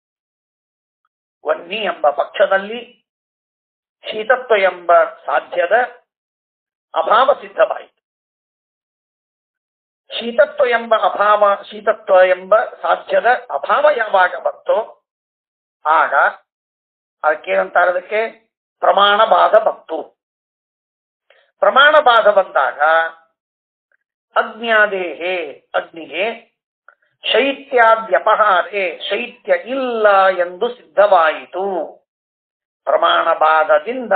ವನ್ನಿ ಎಂಬ ಪಕ್ಷದಲ್ಲಿ ಶೀತತ್ವ ಎಂಬ ಸಾಧ್ಯದ ಅಭಾವ ಸಿದ್ಧವಾಯಿತು ಶೀತತ್ವ ಎಂಬ ಅಭಾವ ಶೀತತ್ವ ಎಂಬ ಸಾಧ್ಯದ ಅಭಾವ ಯಾವಾಗ ಬಂತೋ ಆಗ ಅದಕ್ಕೇನಂತಾರೆ ಅದಕ್ಕೆ ಪ್ರಮಾಣ ಬಾಧ ಬಂತು ಪ್ರಮಾಣ ಬಾಧ ಬಂದಾಗ ಅಗ್ನ್ಯಾದೇಹೇ ಅಗ್ನಿಗೆ ಶೈತ್ಯಾದ್ಯಪಹಾರೇ ಶೈತ್ಯ ಇಲ್ಲ ಎಂದು ಸಿದ್ಧವಾಯಿತು ಪ್ರಮಾಣ ಬಾಧದಿಂದ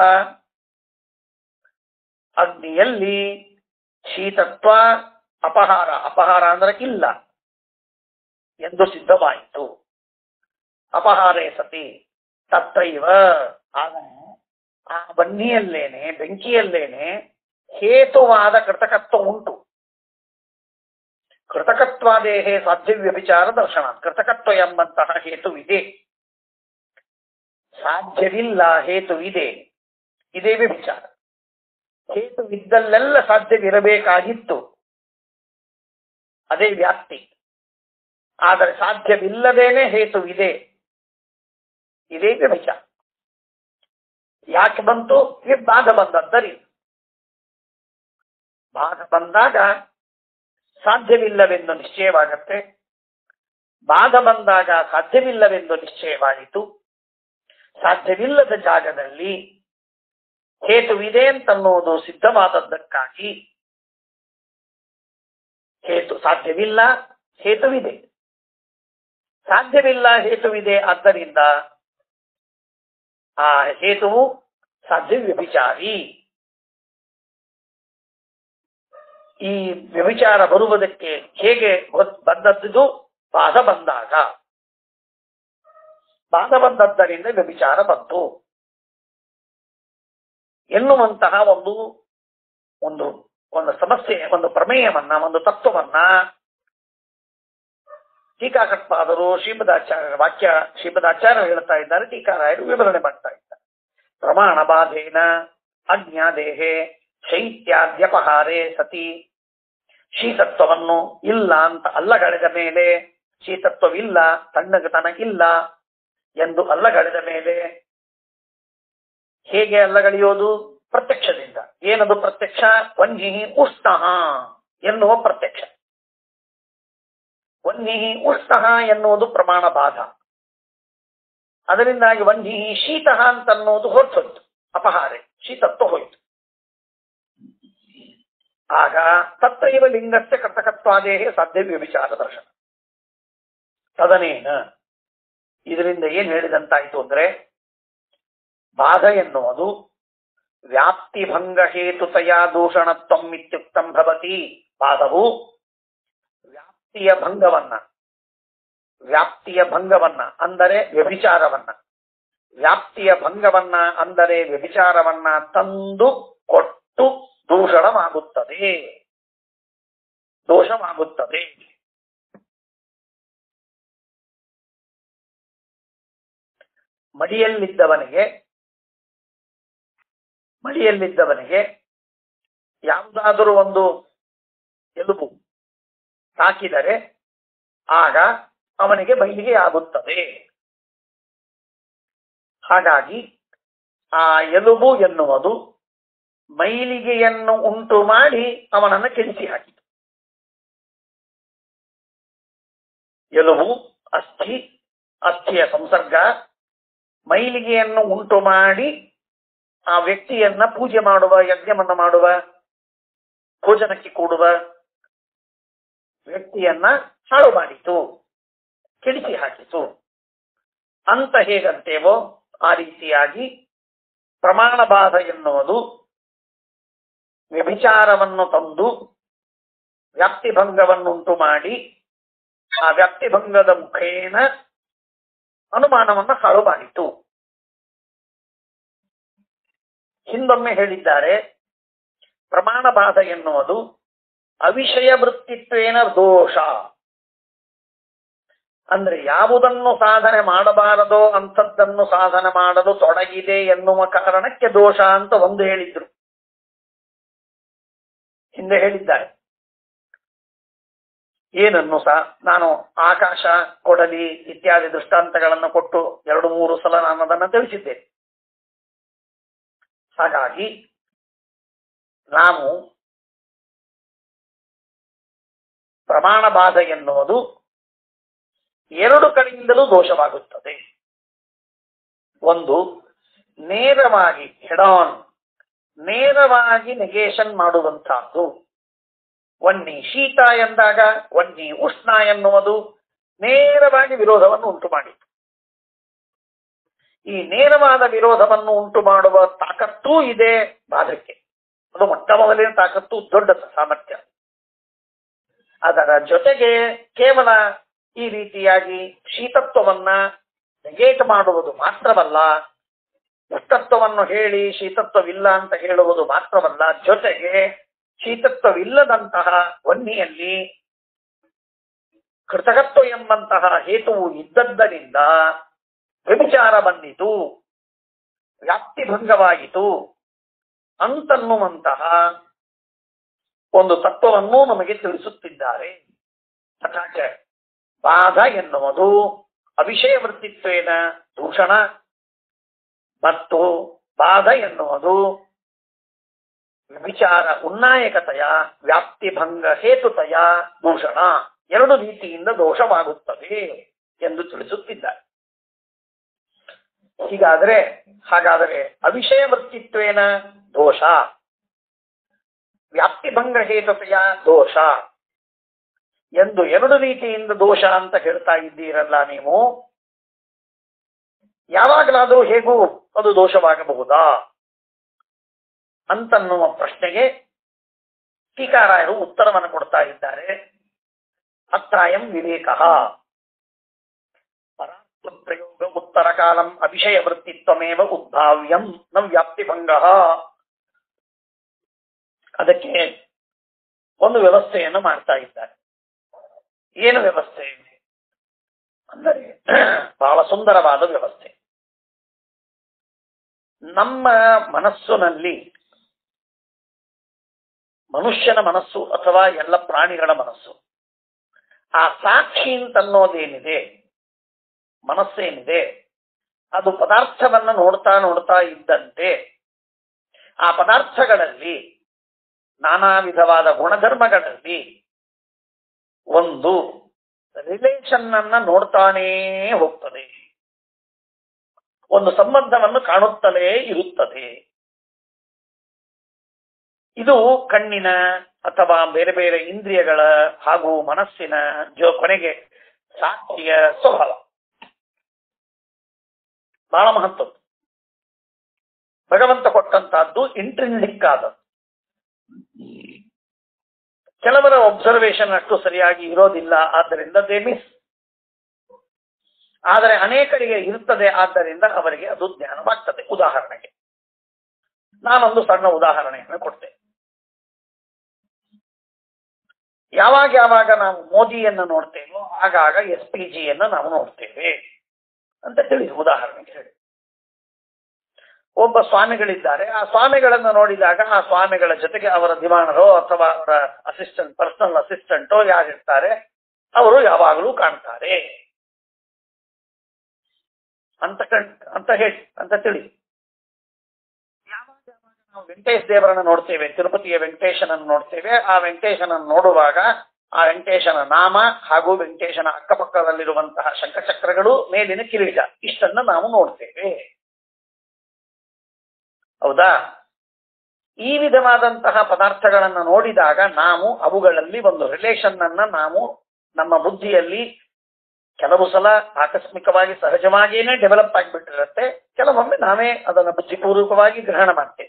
ಅಗ್ನಿಯಲ್ಲಿ ಶೀತತ್ವ ಅಪಹಾರ ಅಪಹಾರ ಅಂದ್ರೆ ಇಲ್ಲ ಎಂದು ಸಿದ್ಧವಾಯಿತು ಅಪಹಾರೇ ಸತಿ ತತ್ರೈವ ಆಗ ಆ ಬನ್ನಿಯಲ್ಲೇನೆ ಬೆಂಕಿಯಲ್ಲೇನೆ ಹೇತುವಾದ ಕೃತಕತ್ವ ಉಂಟು ಕೃತಕತ್ವಾದೇಹೇ ಸಾಧ್ಯ ವ್ಯಭಿಚಾರ ದರ್ಶನ ಕೃತಕತ್ವ ಎಂಬಂತಹ ಹೇತುವಿದೆ ಸಾಧ್ಯವಿಲ್ಲ ಹೇತುವಿದೆ ಇದೇ ವ್ಯಭಿಚಾರ ಹೇತುವಿದ್ದಲ್ಲೆಲ್ಲ ಸಾಧ್ಯವಿರಬೇಕಾಗಿತ್ತು ಅದೇ ವ್ಯಾಪ್ತಿ ಆದರೆ ಸಾಧ್ಯವಿಲ್ಲದೇನೆ ಹೇತುವಿದೆ ಇದೇ ವ್ಯಭಿಚಾರ ಯಾಕೆ ಬಂತು ಈ ಬಾಧ ಬಂದದ್ದರಿಂದ ಬಾಧ ಬಂದಾಗ ಸಾಧ್ಯವಿಲ್ಲವೆಂದು ನಿಶ್ಚಯವಾಗತ್ತೆ ಬಾಧ ಬಂದಾಗ ಸಾಧ್ಯವಿಲ್ಲವೆಂದು ನಿಶ್ಚಯವಾಯಿತು ಸಾಧ್ಯವಿಲ್ಲದ ಜಾಗದಲ್ಲಿ ಹೇತುವಿದೆ ಅಂತನ್ನುವುದು ಸಿದ್ಧವಾದದ್ದಕ್ಕಾಗಿ ಹೇತು ಸಾಧ್ಯವಿಲ್ಲ ಹೇತುವಿದೆ ಸಾಧ್ಯವಿಲ್ಲ ಹೇತುವಿದೆ ಆದ್ದರಿಂದ ಆ ಹೇತುವು ಸಾಧ್ಯ ವ್ಯಭಿಚಾರಿ ಈ ವ್ಯಭಿಚಾರ ಬರುವುದಕ್ಕೆ ಹೇಗೆ ಗೊತ್- ಬಂದದ್ದು ಬಾಧ ಬಂದಾಗ ಬಾಧ ಬಂದದ್ದರಿಂದ ವ್ಯಭಿಚಾರ ಬಂತು ಎನ್ನುವಂತಹ ಒಂದು ಒಂದು ಒಂದು ಸಮಸ್ಯೆ ಒಂದು ಪ್ರಮೇಯವನ್ನ ಒಂದು ತತ್ವವನ್ನ ಟೀಕಾಕರ್ಪಾದರು ಶ್ರೀಮದಾಚಾರ್ಯರ ವಾಕ್ಯ ಶ್ರೀಮದಾಚಾರ್ಯರು ಹೇಳ್ತಾ ಇದ್ದಾರೆ ಟೀಕಾರಾಯರು ವಿವರಣೆ ಮಾಡ್ತಾ ಇದ್ದಾರೆ ಪ್ರಮಾಣ ಬಾಧೇನ ಅಜ್ಞಾದೇಹೆ ಶೈತ್ಯಾದ್ಯಪಹಾರೇ ಸತಿ ಶೀತತ್ವವನ್ನು ಇಲ್ಲ ಅಂತ ಅಲ್ಲಗಳೆದ ಮೇಲೆ ಶೀತತ್ವವಿಲ್ಲ ತಣ್ಣಗತನ ಇಲ್ಲ ಎಂದು ಅಲ್ಲಗಳೆದ ಮೇಲೆ ಹೇಗೆ ಅಲ್ಲಗಳೆಯೋದು ಪ್ರತ್ಯಕ್ಷದಿಂದ ಏನದು ಪ್ರತ್ಯಕ್ಷ ವನ್ಹಿ ಉಷ್ಣ ಎನ್ನುವ ಪ್ರತ್ಯಕ್ಷ ವನ್ಹಿ ಉಷ್ಣ ಎನ್ನುವುದು ಪ್ರಮಾಣ ಬಾಧ ಅದರಿಂದಾಗಿ ವನ್ಹಿ ಶೀತ ಅಂತನ್ನುವುದು ಹೊರಟೋಯ್ತು ಅಪಹಾರೆ ಶೀತತ್ವ ಹೋಯ್ತು ಆಗ ತತ್ರೈವ ಲಿಂಗಸ್ಯ ಕರ್ತಕತ್ವಾದೇಹೇ ಸಾಧ್ಯ ವ್ಯಭಿಚಾರ ದರ್ಶನ ತದನೇನ ಇದರಿಂದ ಏನ್ ಹೇಳಿದಂತಾಯ್ತು ಅಂದ್ರೆ ಬಾಧ ಎನ್ನುವುದು ವ್ಯಾಪ್ತಿಭಂಗ ಹೇತುತಯ ದೂಷಣತ್ವಂ ಇತ್ಯುಕ್ತಂ ಭವತಿ ಬಾಧವು ವ್ಯಾಪ್ತಿಯ ಭಂಗವನ್ನ ವ್ಯಾಪ್ತಿಯ ಭಂಗವನ್ನ ಅಂದರೆ ವ್ಯಭಿಚಾರವನ್ನ ವ್ಯಾಪ್ತಿಯ ಭಂಗವನ್ನ ಅಂದರೆ ವ್ಯಭಿಚಾರವನ್ನ ತಂದು ಕೊಟ್ಟು ದೂಷಣವಾಗುತ್ತದೆ ದೋಷವಾಗುತ್ತದೆ ಮಡಿಯಲ್ಲಿದ್ದವನಿಗೆ ಮಡಿಯಲ್ಲಿದ್ದವನಿಗೆ ಯಾವುದಾದರೂ ಒಂದು ಎಲುಬು ತಾಕಿದರೆ ಆಗ ಅವನಿಗೆ ಮೈಲಿಗೆ ಆಗುತ್ತದೆ ಹಾಗಾಗಿ ಆ ಎಲುಬು ಎನ್ನುವುದು ಮೈಲಿಗೆಯನ್ನು ಉಂಟು ಮಾಡಿ ಅವನನ್ನು ಕೆಡಿಸಿ ಹಾಕಿತು ಎಲುಬು ಅಸ್ಥಿ ಅಸ್ಥಿಯ ಸಂಸರ್ಗ ಮೈಲಿಗೆಯನ್ನು ಉಂಟು ಮಾಡಿ ಆ ವ್ಯಕ್ತಿಯನ್ನ ಪೂಜೆ ಮಾಡುವ ಯಜ್ಞವನ್ನು ಮಾಡುವ ಭೋಜನಕ್ಕೆ ಕೂಡುವ ವ್ಯಕ್ತಿಯನ್ನ ಹಾಳು ಮಾಡಿತು ಕೆಡಿಸಿ ಹಾಕಿತು ಅಂತ ಹೇಗಂತೇವೋ ಆ ರೀತಿಯಾಗಿ ಪ್ರಮಾಣ ಬಾಧ ಎನ್ನುವುದು ವ್ಯಭಿಚಾರವನ್ನು ತಂದು ವ್ಯಾಪ್ತಿಭಂಗವನ್ನುಂಟು ಮಾಡಿ ಆ ವ್ಯಾಪ್ತಿಭಂಗದ ಮುಖೇನ ಅನುಮಾನವನ್ನು ಹಾಳು ಮಾಡಿತು ಹಿಂದೊಮ್ಮೆ ಹೇಳಿದ್ದಾರೆ ಪ್ರಮಾಣ ಬಾಧ ಎನ್ನುವುದು ಅವಿಷಯ ವೃತ್ತಿತ್ವೇನ ದೋಷ ಅಂದ್ರೆ ಯಾವುದನ್ನು ಸಾಧನೆ ಮಾಡಬಾರದೋ ಅಂಥದ್ದನ್ನು ಸಾಧನೆ ಮಾಡಲು ತೊಡಗಿದೆ ಎನ್ನುವ ಕಾರಣಕ್ಕೆ ದೋಷ ಅಂತ ಒಂದು ಹೇಳಿದ್ರು ಹಿಂದೆ ಹೇಳಿದ್ದಾರೆ ಏನನ್ನು ಸಹ ನಾನು ಆಕಾಶ ಕೊಡಲಿ ಇತ್ಯಾದಿ ದೃಷ್ಟಾಂತಗಳನ್ನು ಕೊಟ್ಟು ಎರಡು ಮೂರು ಸಲ ನಾನು ಅದನ್ನು ತಿಳಿಸಿದ್ದೇನೆ ಹಾಗಾಗಿ ನಾವು ಪ್ರಮಾಣ ಬಾಧ ಎನ್ನುವುದು ಎರಡು ಕಡೆಯಿಂದಲೂ ದೋಷವಾಗುತ್ತದೆ ಒಂದು ನೇರವಾಗಿ ಹೆಡಾನ್ ನೇರವಾಗಿ ನೆಗೇಷನ್ ಮಾಡುವಂತಹದ್ದು ವನ್ನಿ ಶೀತ ಎಂದಾಗ ವನ್ನಿ ಉಷ್ಣ ಎನ್ನುವುದು ನೇರವಾಗಿ ವಿರೋಧವನ್ನು ಉಂಟು ಮಾಡಿತು ಈ ನೇರವಾದ ವಿರೋಧವನ್ನು ಉಂಟು ಮಾಡುವ ತಾಕತ್ತೂ ಇದೆ ಬಾಧಕ್ಕೆ ಅದು ಮೊಟ್ಟ ಮೊದಲಿನ ತಾಕತ್ತು ದೊಡ್ಡ ಸಾಮರ್ಥ್ಯ ಅದರ ಜೊತೆಗೆ ಕೇವಲ ಈ ರೀತಿಯಾಗಿ ಶೀತತ್ವವನ್ನ ನೆಗೇಟ್ ಮಾಡುವುದು ಮಾತ್ರವಲ್ಲ ಉಷ್ಟತ್ವವನ್ನು ಹೇಳಿ ಶೀತತ್ವವಿಲ್ಲ ಅಂತ ಹೇಳುವುದು ಮಾತ್ರವಲ್ಲ ಜೊತೆಗೆ ಶೀತತ್ವವಿಲ್ಲದಂತಹ ವನ್ನಿಯಲ್ಲಿ ಕೃತಕತ್ವ ಎಂಬಂತಹ ಹೇತುವು ಇದ್ದದ್ದರಿಂದ ವ್ಯಭಿಚಾರ ಬಂದಿತು ವ್ಯಾಪ್ತಿಭಂಗವಾಯಿತು ಅಂತನ್ನುವಂತಹ ಒಂದು ತತ್ವವನ್ನು ನಮಗೆ ತಿಳಿಸುತ್ತಿದ್ದಾರೆ ತಥಾಚ ಬಾಧ ಎನ್ನುವುದು ಅವಿಷಯ ವೃತ್ತಿತ್ವೇನ ದೂಷಣ ಮತ್ತು ಬಾಧ ಎನ್ನುವುದು ವಿಚಾರ ಉನ್ನಾಯಕತೆಯ ವ್ಯಾಪ್ತಿಭಂಗ ಹೇತುತೆಯ ದೂಷಣ ಎರಡು ರೀತಿಯಿಂದ ದೋಷವಾಗುತ್ತದೆ ಎಂದು ತಿಳಿಸುತ್ತಿದ್ದಾರೆ ಹೀಗಾದರೆ ಹಾಗಾದರೆ ಅವಿಷಯ ವೃತ್ತಿತ್ವೇನ ದೋಷ ವ್ಯಾಪ್ತಿಭಂಗ ಹೇತುತೆಯ ದೋಷ ಎಂದು ಎರಡು ರೀತಿಯಿಂದ ದೋಷ ಅಂತ ಹೇಳ್ತಾ ಇದ್ದೀರಲ್ಲ ನೀವು ಯಾವಾಗಲಾದರೂ ಹೇಗೂ ಅದು ದೋಷವಾಗಬಹುದಾ ಅಂತನ್ನುವ ಪ್ರಶ್ನೆಗೆ ಟೀಕಾರಾಯರು ಉತ್ತರವನ್ನು ಕೊಡ್ತಾ ಇದ್ದಾರೆ ಅತ್ರಾಯಂ ವಿವೇಕ ಪ್ರಯೋಗ ಉತ್ತರ ಕಾಲಂ ಅವಿಷಯ ವೃತ್ತಿತ್ವಮೇವ ಉದ್ಭಾವ್ಯಂ ನ ವ್ಯಾಪ್ತಿಭಂಗ ಅದಕ್ಕೆ ಒಂದು ವ್ಯವಸ್ಥೆಯನ್ನು ಮಾಡ್ತಾ ಇದ್ದಾರೆ ಏನು ವ್ಯವಸ್ಥೆ ಅಂದರೆ ಬಹಳ ಸುಂದರವಾದ ವ್ಯವಸ್ಥೆ ನಮ್ಮ ಮನಸ್ಸಿನಲ್ಲಿ ಮನುಷ್ಯನ ಮನಸ್ಸು ಅಥವಾ ಎಲ್ಲ ಪ್ರಾಣಿಗಳ ಮನಸ್ಸು ಆ ಸಾಕ್ಷಿ ಅಂತನ್ನೋದೇನಿದೆ ಮನಸ್ಸೇನಿದೆ ಅದು ಪದಾರ್ಥವನ್ನ ನೋಡ್ತಾ ನೋಡ್ತಾ ಇದ್ದಂತೆ ಆ ಪದಾರ್ಥಗಳಲ್ಲಿ ನಾನಾ ವಿಧವಾದ ಗುಣಧರ್ಮಗಳಲ್ಲಿ ಒಂದು ರಿಲೇಷನ್ ಅನ್ನ ನೋಡ್ತಾನೇ ಹೋಗ್ತದೆ ಒಂದು ಸಂಬಂಧವನ್ನು ಕಾಣುತ್ತಲೇ ಇರುತ್ತದೆ ಇದು ಕಣ್ಣಿನ ಅಥವಾ ಬೇರೆ ಬೇರೆ ಇಂದ್ರಿಯಗಳ ಹಾಗೂ ಮನಸ್ಸಿನ ಜೊ ಕೊನೆಗೆ ಸಾಕ್ಷಿಯ ಸ್ವಭಾವ ಬಹಳ ಮಹತ್ವ ಭಗವಂತ ಕೊಟ್ಟಂತಹದ್ದು ಇಂಟ್ರಿನ್ಸಿಕ್ ಆದ ಕೆಲವರ ಒಬ್ಸರ್ವೇಷನ್ ಅಷ್ಟು ಸರಿಯಾಗಿ ಇರೋದಿಲ್ಲ ಆದ್ದರಿಂದ ದೇ ಮಿಸ್ ಆದರೆ ಅನೇಕರಿಗೆ ಇರುತ್ತದೆ ಆದ್ದರಿಂದ ಅವರಿಗೆ ಅದು ಜ್ಞಾನವಾಗ್ತದೆ ಉದಾಹರಣೆಗೆ ನಾನೊಂದು ಸಣ್ಣ ಉದಾಹರಣೆಯನ್ನು ಕೊಡ್ತೇನೆ ಯಾವಾಗ ಯಾವಾಗ ನಾವು ಮೋದಿಯನ್ನು ನೋಡ್ತೇವೋ ಆಗಾಗ ಎಸ್ ಪಿ ಜಿಯನ್ನು ನಾವು ನೋಡ್ತೇವೆ ಅಂತ ತಿಳಿಸಿ ಉದಾಹರಣೆಗೆ ಹೇಳಿ ಒಬ್ಬ ಸ್ವಾಮಿಗಳಿದ್ದಾರೆ ಆ ಸ್ವಾಮಿಗಳನ್ನ ನೋಡಿದಾಗ ಆ ಸ್ವಾಮಿಗಳ ಜೊತೆಗೆ ಅವರ ದಿವಾಣರೋ ಅಥವಾ ಅವರ ಅಸಿಸ್ಟೆಂಟ್ ಪರ್ಸನಲ್ ಅಸಿಸ್ಟೆಂಟೋ ಯಾರಿರ್ತಾರೆ ಅವರು ಯಾವಾಗಲೂ ಕಾಣ್ತಾರೆ ಅಂತ ಕಣ್ ಅಂತ ಹೇಳಿ ಅಂತ ತಿಳಿ ಯಾವಾಗ ಯಾವಾಗ ನಾವು ವೆಂಕಟೇಶ ದೇವರನ್ನ ನೋಡ್ತೇವೆ ತಿರುಪತಿಯ ವೆಂಕಟೇಶನನ್ನು ನೋಡ್ತೇವೆ ಆ ವೆಂಕಟೇಶನನ್ನು ನೋಡುವಾಗ ಆ ವೆಂಕಟೇಶನ ನಾಮ ಹಾಗೂ ವೆಂಕಟೇಶನ ಅಕ್ಕಪಕ್ಕದಲ್ಲಿರುವಂತಹ ಶಂಖಚಕ್ರಗಳು ಮೇಲಿನ ಕಿರೀಟ ಇಷ್ಟನ್ನ ನಾವು ನೋಡ್ತೇವೆ ಹೌದಾ ಈ ವಿಧವಾದಂತಹ ಪದಾರ್ಥಗಳನ್ನ ನೋಡಿದಾಗ ನಾವು ಅವುಗಳಲ್ಲಿ ಒಂದು ರಿಲೇಷನ್ ಅನ್ನ ನಾವು ನಮ್ಮ ಬುದ್ಧಿಯಲ್ಲಿ ಕೆಲವು ಸಲ ಆಕಸ್ಮಿಕವಾಗಿ ಸಹಜವಾಗಿಯೇ ಡೆವಲಪ್ ಆಗಿಬಿಟ್ಟಿರುತ್ತೆ ಕೆಲವೊಮ್ಮೆ ನಾವೇ ಅದನ್ನು ಬುದ್ಧಿಪೂರ್ವಕವಾಗಿ ಗ್ರಹಣ ಮಾಡ್ತೇವೆ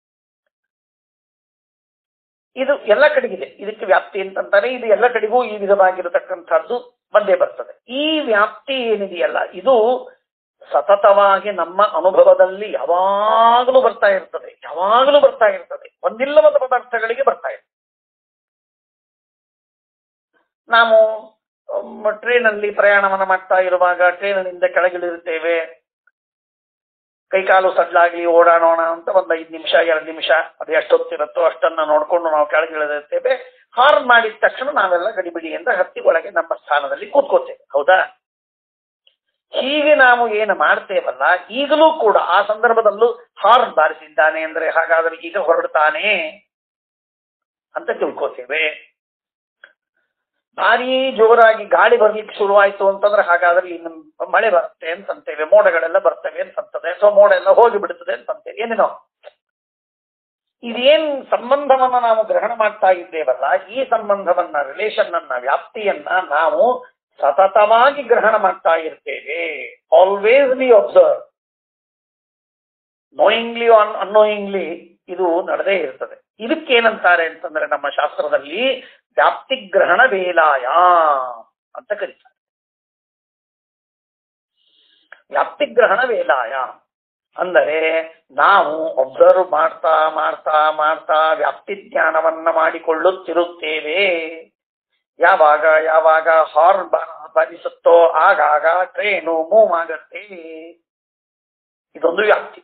ಇದು ಎಲ್ಲ ಕಡೆಗಿದೆ ಇದಕ್ಕೆ ವ್ಯಾಪ್ತಿ ಅಂತಂತಾರೆ ಇದು ಎಲ್ಲ ಕಡೆಗೂ ಈ ವಿಧವಾಗಿರತಕ್ಕಂಥದ್ದು ಬಂದೇ ಬರ್ತದೆ ಈ ವ್ಯಾಪ್ತಿ ಏನಿದೆಯಲ್ಲ ಇದು ಸತತವಾಗಿ ನಮ್ಮ ಅನುಭವದಲ್ಲಿ ಯಾವಾಗಲೂ ಬರ್ತಾ ಇರ್ತದೆ ಯಾವಾಗಲೂ ಬರ್ತಾ ಇರ್ತದೆ ಒಂದಿಲ್ಲವಾದ ಪದಾರ್ಥಗಳಿಗೆ ಬರ್ತಾ ಇರ್ತದೆ ನಾವು ಟ್ರೈನಲ್ಲಿ ಪ್ರಯಾಣವನ್ನ ಮಾಡ್ತಾ ಇರುವಾಗ ಟ್ರೈನಿನಿಂದ ಕೆಳಗಿಳಿರುತ್ತೇವೆ ಕೈಕಾಲು ಸಡ್ಲಾಗಿ ಓಡಾಡೋಣ ಅಂತ ಒಂದು ಐದು ನಿಮಿಷ ಎರಡು ನಿಮಿಷ ಅದು ಎಷ್ಟೊತ್ತಿರುತ್ತೋ ಅಷ್ಟನ್ನ ನೋಡ್ಕೊಂಡು ನಾವು ಕೆಳಗಿಳಿದಿರ್ತೇವೆ ಹಾರ್ನ್ ಮಾಡಿದ ತಕ್ಷಣ ನಾವೆಲ್ಲ ಗಡಿಬಿಡಿ ಅಂತ ಹತ್ತಿ ಒಳಗೆ ನಮ್ಮ ಸ್ಥಾನದಲ್ಲಿ ಕೂತ್ಕೋತೇವೆ ಹೌದಾ ಹೀಗೆ ನಾವು ಏನು ಮಾಡ್ತೇವಲ್ಲ ಈಗಲೂ ಕೂಡ ಆ ಸಂದರ್ಭದಲ್ಲೂ ಹಾರ್ನ್ ಬಾರಿಸಿದ್ದಾನೆ ಅಂದ್ರೆ ಹಾಗಾದ್ರೆ ಈಗ ಹೊರಡ್ತಾನೆ ಅಂತ ತಿಳ್ಕೋತೇವೆ ಭಾರಿ ಜೋರಾಗಿ ಗಾಳಿ ಬರ್ಲಿಕ್ಕೆ ಶುರುವಾಯ್ತು ಅಂತಂದ್ರೆ ಹಾಗಾದ್ರೆ ಇನ್ನು ಮಳೆ ಬರುತ್ತೆ ಅಂತಂತೇವೆ ಮೋಡಗಳೆಲ್ಲ ಬರ್ತವೆ ಅಂತಂತದೆ ಸೊ ಮೋಡ ಎಲ್ಲ ಹೋಗಿ ಬಿಡುತ್ತದೆ ಅಂತಂತೇವೆ ಏನೇನೋ ಇದೇನ್ ಸಂಬಂಧವನ್ನ ನಾವು ಗ್ರಹಣ ಮಾಡ್ತಾ ಇದ್ದೇವಲ್ಲ ಈ ಸಂಬಂಧವನ್ನ ರಿಲೇಷನ್ ಅನ್ನ ವ್ಯಾಪ್ತಿಯನ್ನ ನಾವು ಸತತವಾಗಿ ಗ್ರಹಣ ಮಾಡ್ತಾ ಇರ್ತೇವೆ always be observe knowingly on unknowingly ಇದು ನಡೆದೇ ಇರ್ತದೆ ಇದಕ್ಕೇನಂತಾರೆ ಅಂತಂದ್ರೆ ನಮ್ಮ ಶಾಸ್ತ್ರದಲ್ಲಿ ವ್ಯಾಪ್ತಿ ಗ್ರಹಣ ವೇಲಾಯ ಅಂತ ಕರೀತಾರೆ ವ್ಯಾಪ್ತಿ ಗ್ರಹಣ ವೇಲಾಯ ಅಂದರೆ ನಾವು ಒಬ್ಸರ್ವ್ ಮಾಡ್ತಾ ಮಾಡ್ತಾ ಮಾಡ್ತಾ ವ್ಯಾಪ್ತಿ ಜ್ಞಾನವನ್ನ ಮಾಡಿಕೊಳ್ಳುತ್ತಿರುತ್ತೇವೆ ಯಾವಾಗ ಯಾವಾಗ ಹಾರ್ನ್ ಬಾರಿಸುತ್ತೋ ಆಗಾಗ ಟ್ರೈನು ಮೂವ್ ಆಗತ್ತೆ ಇದೊಂದು ವ್ಯಾಪ್ತಿ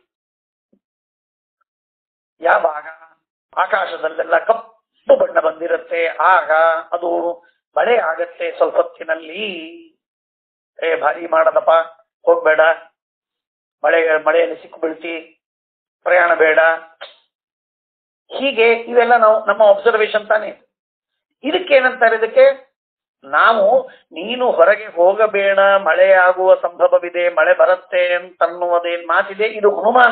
ಯಾವಾಗ ಆಕಾಶದಲ್ಲೆಲ್ಲ ಕಪ್ಪು ಬಣ್ಣ ಬಂದಿರುತ್ತೆ ಆಗ ಅದು ಮಳೆ ಆಗತ್ತೆ ಸ್ವಲ್ಪ ಹೊತ್ತಿನಲ್ಲಿ ಏ ಭಾರಿ ಮಾಡದಪ್ಪ ಹೋಗ್ಬೇಡ ಮಳೆ ಮಳೆಯಲ್ಲಿ ಸಿಕ್ಕು ಬೀಳ್ತಿ ಪ್ರಯಾಣ ಬೇಡ ಹೀಗೆ ಇವೆಲ್ಲ ನಾವು ನಮ್ಮ ಅಬ್ಸರ್ವೇಷನ್ ತಾನೇ ಇದಕ್ಕೇನಂತಾರೆ ಇದಕ್ಕೆ ನಾವು ನೀನು ಹೊರಗೆ ಹೋಗಬೇಡ ಮಳೆ ಆಗುವ ಸಂಭವವಿದೆ ಮಳೆ ಬರುತ್ತೆ ಅಂತನ್ನುವುದೇನ್ ಮಾತಿದೆ ಇದು ಅನುಮಾನ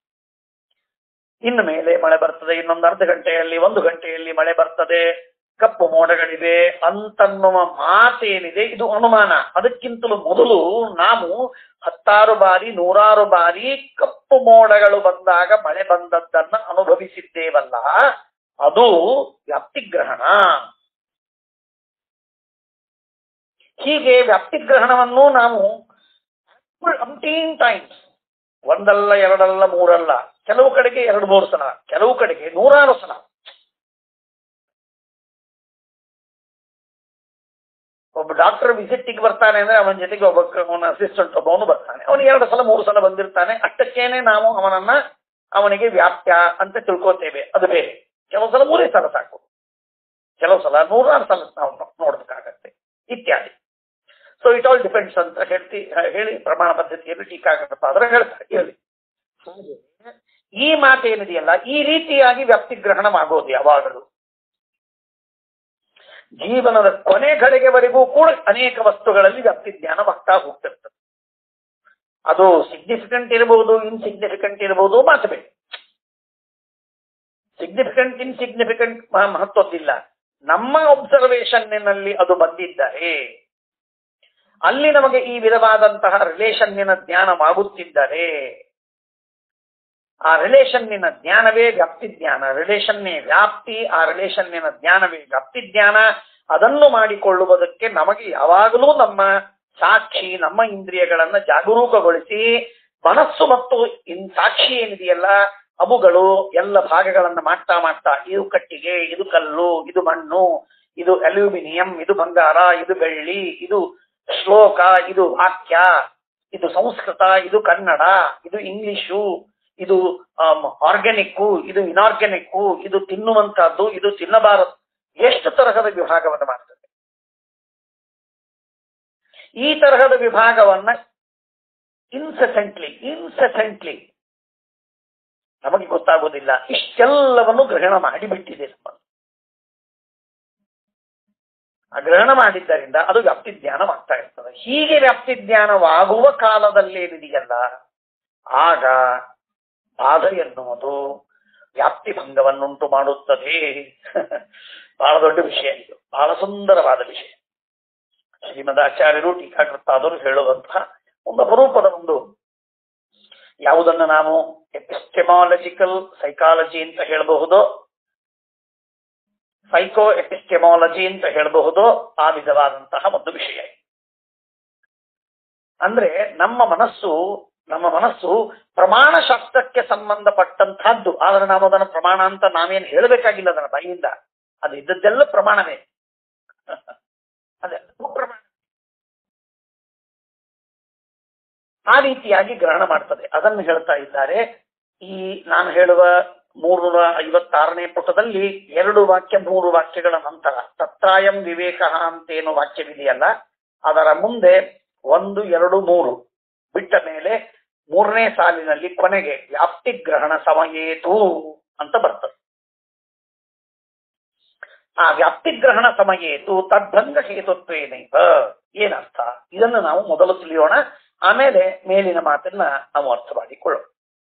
ಇನ್ನು ಮೇಲೆ ಮಳೆ ಬರ್ತದೆ ಇನ್ನೊಂದು ಅರ್ಧ ಗಂಟೆಯಲ್ಲಿ ಒಂದು ಗಂಟೆಯಲ್ಲಿ ಮಳೆ ಬರ್ತದೆ ಕಪ್ಪು ಮೋಡಗಳಿವೆ ಅಂತನ್ನುವ ಮಾತೇನಿದೆ ಇದು ಅನುಮಾನ ಅದಕ್ಕಿಂತಲೂ ಮೊದಲು ನಾವು ಹತ್ತಾರು ಬಾರಿ ನೂರಾರು ಬಾರಿ ಕಪ್ಪು ಮೋಡಗಳು ಬಂದಾಗ ಮಳೆ ಬಂದದ್ದನ್ನ ಅನುಭವಿಸಿದ್ದೇವಲ್ಲ ಅದು ವ್ಯಾಪ್ತಿಗ್ರಹಣ ಹೀಗೆ ವ್ಯಾಪ್ತಿಗ್ರಹಣವನ್ನು ನಾವು ಅಂಟೀನ್ ಟೈಮ್ಸ್ ಒಂದಲ್ಲ ಎರಡಲ್ಲ ಮೂರಲ್ಲ ಕೆಲವು ಕಡೆಗೆ ಎರಡು ಮೂರು ಸಲ ಕೆಲವು ಕಡೆಗೆ ನೂರಾರು ಸಲ ಒಬ್ಬ ಡಾಕ್ಟರ್ ವಿಸಿಟಿಗೆ ಬರ್ತಾನೆ ಅಂದ್ರೆ ಅವನ ಜೊತೆಗೆ ಒಬ್ಬ ಅವನ ಅಸಿಸ್ಟೆಂಟ್ ಒಬ್ಬವನು ಬರ್ತಾನೆ ಅವನು ಎರಡು ಸಲ ಮೂರು ಸಲ ಬಂದಿರ್ತಾನೆ ಅಷ್ಟಕ್ಕೇನೆ ನಾವು ಅವನನ್ನ ಅವನಿಗೆ ವ್ಯಾಪ್ಯ ಅಂತ ತಿಳ್ಕೋತೇವೆ ಅದು ಬೇರೆ ಕೆಲವು ಸಲ ಮೂರೇ ಸಲ ಸಾಕು ಕೆಲವು ಸಲ ನೂರಾರು ಸಲ ನಾವು ನೋಡ್ಬೇಕಾಗತ್ತೆ ಇತ್ಯಾದಿ ಸೊ ಇಟ್ ಆಲ್ ಡಿಪೆಂಡ್ಸ್ ಅಂತ ಹೇಳ್ತಿ ಹೇಳಿ ಪ್ರಮಾಣ ಪದ್ಧತಿಯಲ್ಲಿ ಟೀಕಾಗತ್ತ ಆದ್ರೆ ಹೇಳ್ತಾರೆ ಹೇಳಿ ಹಾಗೆ ಈ ಮಾತೇನಿದೆಯಲ್ಲ ಈ ರೀತಿಯಾಗಿ ವ್ಯಕ್ತಿಗ್ರಹಣವಾಗೋದು ಯಾವಾಗಲೂ ಜೀವನದ ಕೊನೆ ಘಳಿಗೆವರೆಗೂ ಕೂಡ ಅನೇಕ ವಸ್ತುಗಳಲ್ಲಿ ವ್ಯಕ್ತಿ ಜ್ಞಾನವಾಗ್ತಾ ಹೋಗ್ತಿರ್ತದೆ ಅದು ಸಿಗ್ನಿಫಿಕೆಂಟ್ ಇರಬಹುದು ಇನ್ಸಿಗ್ನಿಫಿಕೆಂಟ್ ಇರಬಹುದು ಮಾತು ಬೇಡ ಸಿಗ್ನಿಫಿಕೆಂಟ್ ಇನ್ಸಿಗ್ನಿಫಿಕೆಂಟ್ ಮಹತ್ವದ್ದಿಲ್ಲ ನಮ್ಮ ಒಬ್ಸರ್ವೇಷನ್ನಿನಲ್ಲಿ ಅದು ಬಂದಿದ್ದರೆ ಅಲ್ಲಿ ನಮಗೆ ಈ ವಿಧವಾದಂತಹ ರಿಲೇಷನ್ನಿನ ಜ್ಞಾನವಾಗುತ್ತಿದ್ದರೆ ಆ ರಿಲೇಷನ್ನಿನ ಜ್ಞಾನವೇ ವ್ಯಾಪ್ತಿ ಜ್ಞಾನ ರಿಲೇಷನ್ನೇ ವ್ಯಾಪ್ತಿ ಆ ರಿಲೇಷನ್ನಿನ ಜ್ಞಾನವೇ ವ್ಯಾಪ್ತಿ ಜ್ಞಾನ ಅದನ್ನು ಮಾಡಿಕೊಳ್ಳುವುದಕ್ಕೆ ನಮಗೆ ಯಾವಾಗಲೂ ನಮ್ಮ ಸಾಕ್ಷಿ ನಮ್ಮ ಇಂದ್ರಿಯಗಳನ್ನ ಜಾಗರೂಕಗೊಳಿಸಿ ಮನಸ್ಸು ಮತ್ತು ಇನ್ ಸಾಕ್ಷಿ ಏನಿದೆಯಲ್ಲ ಅವುಗಳು ಎಲ್ಲ ಭಾಗಗಳನ್ನ ಮಾಡ್ತಾ ಮಾಡ್ತಾ ಇದು ಕಟ್ಟಿಗೆ ಇದು ಕಲ್ಲು ಇದು ಮಣ್ಣು ಇದು ಅಲ್ಯೂಮಿನಿಯಂ ಇದು ಬಂಗಾರ ಇದು ಬೆಳ್ಳಿ ಇದು ಶ್ಲೋಕ ಇದು ವಾಕ್ಯ ಇದು ಸಂಸ್ಕೃತ ಇದು ಕನ್ನಡ ಇದು ಇಂಗ್ಲಿಷು ಇದು ಆರ್ಗ್ಯಾನಿಕ್ಕು ಇದು ಇನಾರ್ಗ್ಯಾನಿಕ್ಕು ಇದು ತಿನ್ನುವಂತಹದ್ದು ಇದು ತಿನ್ನಬಾರದು ಎಷ್ಟು ತರಹದ ವಿಭಾಗವನ್ನು ಮಾಡ್ತದೆ ಈ ತರಹದ ವಿಭಾಗವನ್ನ ಇನ್ಸೆಸೆಂಟ್ಲಿ ಇನ್ಸೆಸೆಂಟ್ಲಿ ನಮಗೆ ಗೊತ್ತಾಗುವುದಿಲ್ಲ ಇಷ್ಟೆಲ್ಲವನ್ನು ಗ್ರಹಣ ಮಾಡಿಬಿಟ್ಟಿದೆ ನಮ್ಮ ಆ ಗ್ರಹಣ ಮಾಡಿದ್ದರಿಂದ ಅದು ವ್ಯಾಪ್ತಿ ಜ್ಞಾನವಾಗ್ತಾ ಇರ್ತದೆ ಹೀಗೆ ವ್ಯಾಪ್ತಿ ಜ್ಞಾನವಾಗುವ ಕಾಲದಲ್ಲೇನಿದೆಯಲ್ಲ ಆಗ ಬಾಧ ಎನ್ನುವುದು ವ್ಯಾಪ್ತಿ ಭಂಗವನ್ನುಂಟು ಮಾಡುತ್ತದೆ ಬಹಳ ದೊಡ್ಡ ವಿಷಯ ಇದು ಬಹಳ ಸುಂದರವಾದ ವಿಷಯ ಶ್ರೀಮದ್ ಆಚಾರ್ಯರು ಟೀಕಾಕೃತಾದರು ಹೇಳುವಂತಹ ಒಂದು ಅಪರೂಪದ ಒಂದು ಯಾವುದನ್ನು ನಾವು ಎಪಿಸ್ಟೆಮಾಲಜಿಕಲ್ ಸೈಕಾಲಜಿ ಅಂತ ಹೇಳಬಹುದೋ ಸೈಕೋ ಎಪಿಸ್ಟೆಮಾಲಜಿ ಅಂತ ಹೇಳಬಹುದು ಆ ವಿಧವಾದಂತಹ ಒಂದು ವಿಷಯ ಅಂದ್ರೆ ನಮ್ಮ ಮನಸ್ಸು ನಮ್ಮ ಮನಸ್ಸು ಪ್ರಮಾಣ ಶಾಸ್ತ್ರಕ್ಕೆ ಸಂಬಂಧಪಟ್ಟಂತಹದ್ದು ಆದ್ರೆ ನಾವು ಅದನ್ನು ಪ್ರಮಾಣ ಅಂತ ನಾವೇನು ಹೇಳಬೇಕಾಗಿಲ್ಲ ಅದನ್ನ ಬಾಯಿಯಿಂದ ಅದು ಇದ್ದದ್ದೆಲ್ಲ ಪ್ರಮಾಣವೇ ಅದೆಲ್ಲವೂ ಪ್ರಮಾಣ ಆ ರೀತಿಯಾಗಿ ಗ್ರಹಣ ಮಾಡ್ತದೆ ಅದನ್ನು ಹೇಳ್ತಾ ಇದ್ದಾರೆ ಈ ನಾನು ಹೇಳುವ ಮೂರ್ನೂರ ಐವತ್ತಾರನೇ ಪುಟದಲ್ಲಿ ಎರಡು ವಾಕ್ಯ ಮೂರು ವಾಕ್ಯಗಳ ನಂತರ ತತ್ರಾಯಂ ವಿವೇಕ ಅಂತೇನು ವಾಕ್ಯವಿದೆಯಲ್ಲ ಅದರ ಮುಂದೆ ಒಂದು ಎರಡು ಮೂರು ಬಿಟ್ಟ ಮೇಲೆ ಮೂರನೇ ಸಾಲಿನಲ್ಲಿ ಕೊನೆಗೆ ವ್ಯಾಪ್ತಿ ಗ್ರಹಣ ಸಮಯೇತು ಅಂತ ಬರ್ತದೆ ಆ ವ್ಯಾಪ್ತಿ ಗ್ರಹಣ ಸಮಯೇತು ತದ್ಭಂಗ ಹೇತುತ್ವೇನೈವ ಏನರ್ಥ ಇದನ್ನು ನಾವು ಮೊದಲು ತಿಳಿಯೋಣ ಆಮೇಲೆ ಮೇಲಿನ ಮಾತನ್ನ ನಾವು ಅರ್ಥ ಮಾಡಿಕೊಳ್ಳೋಣ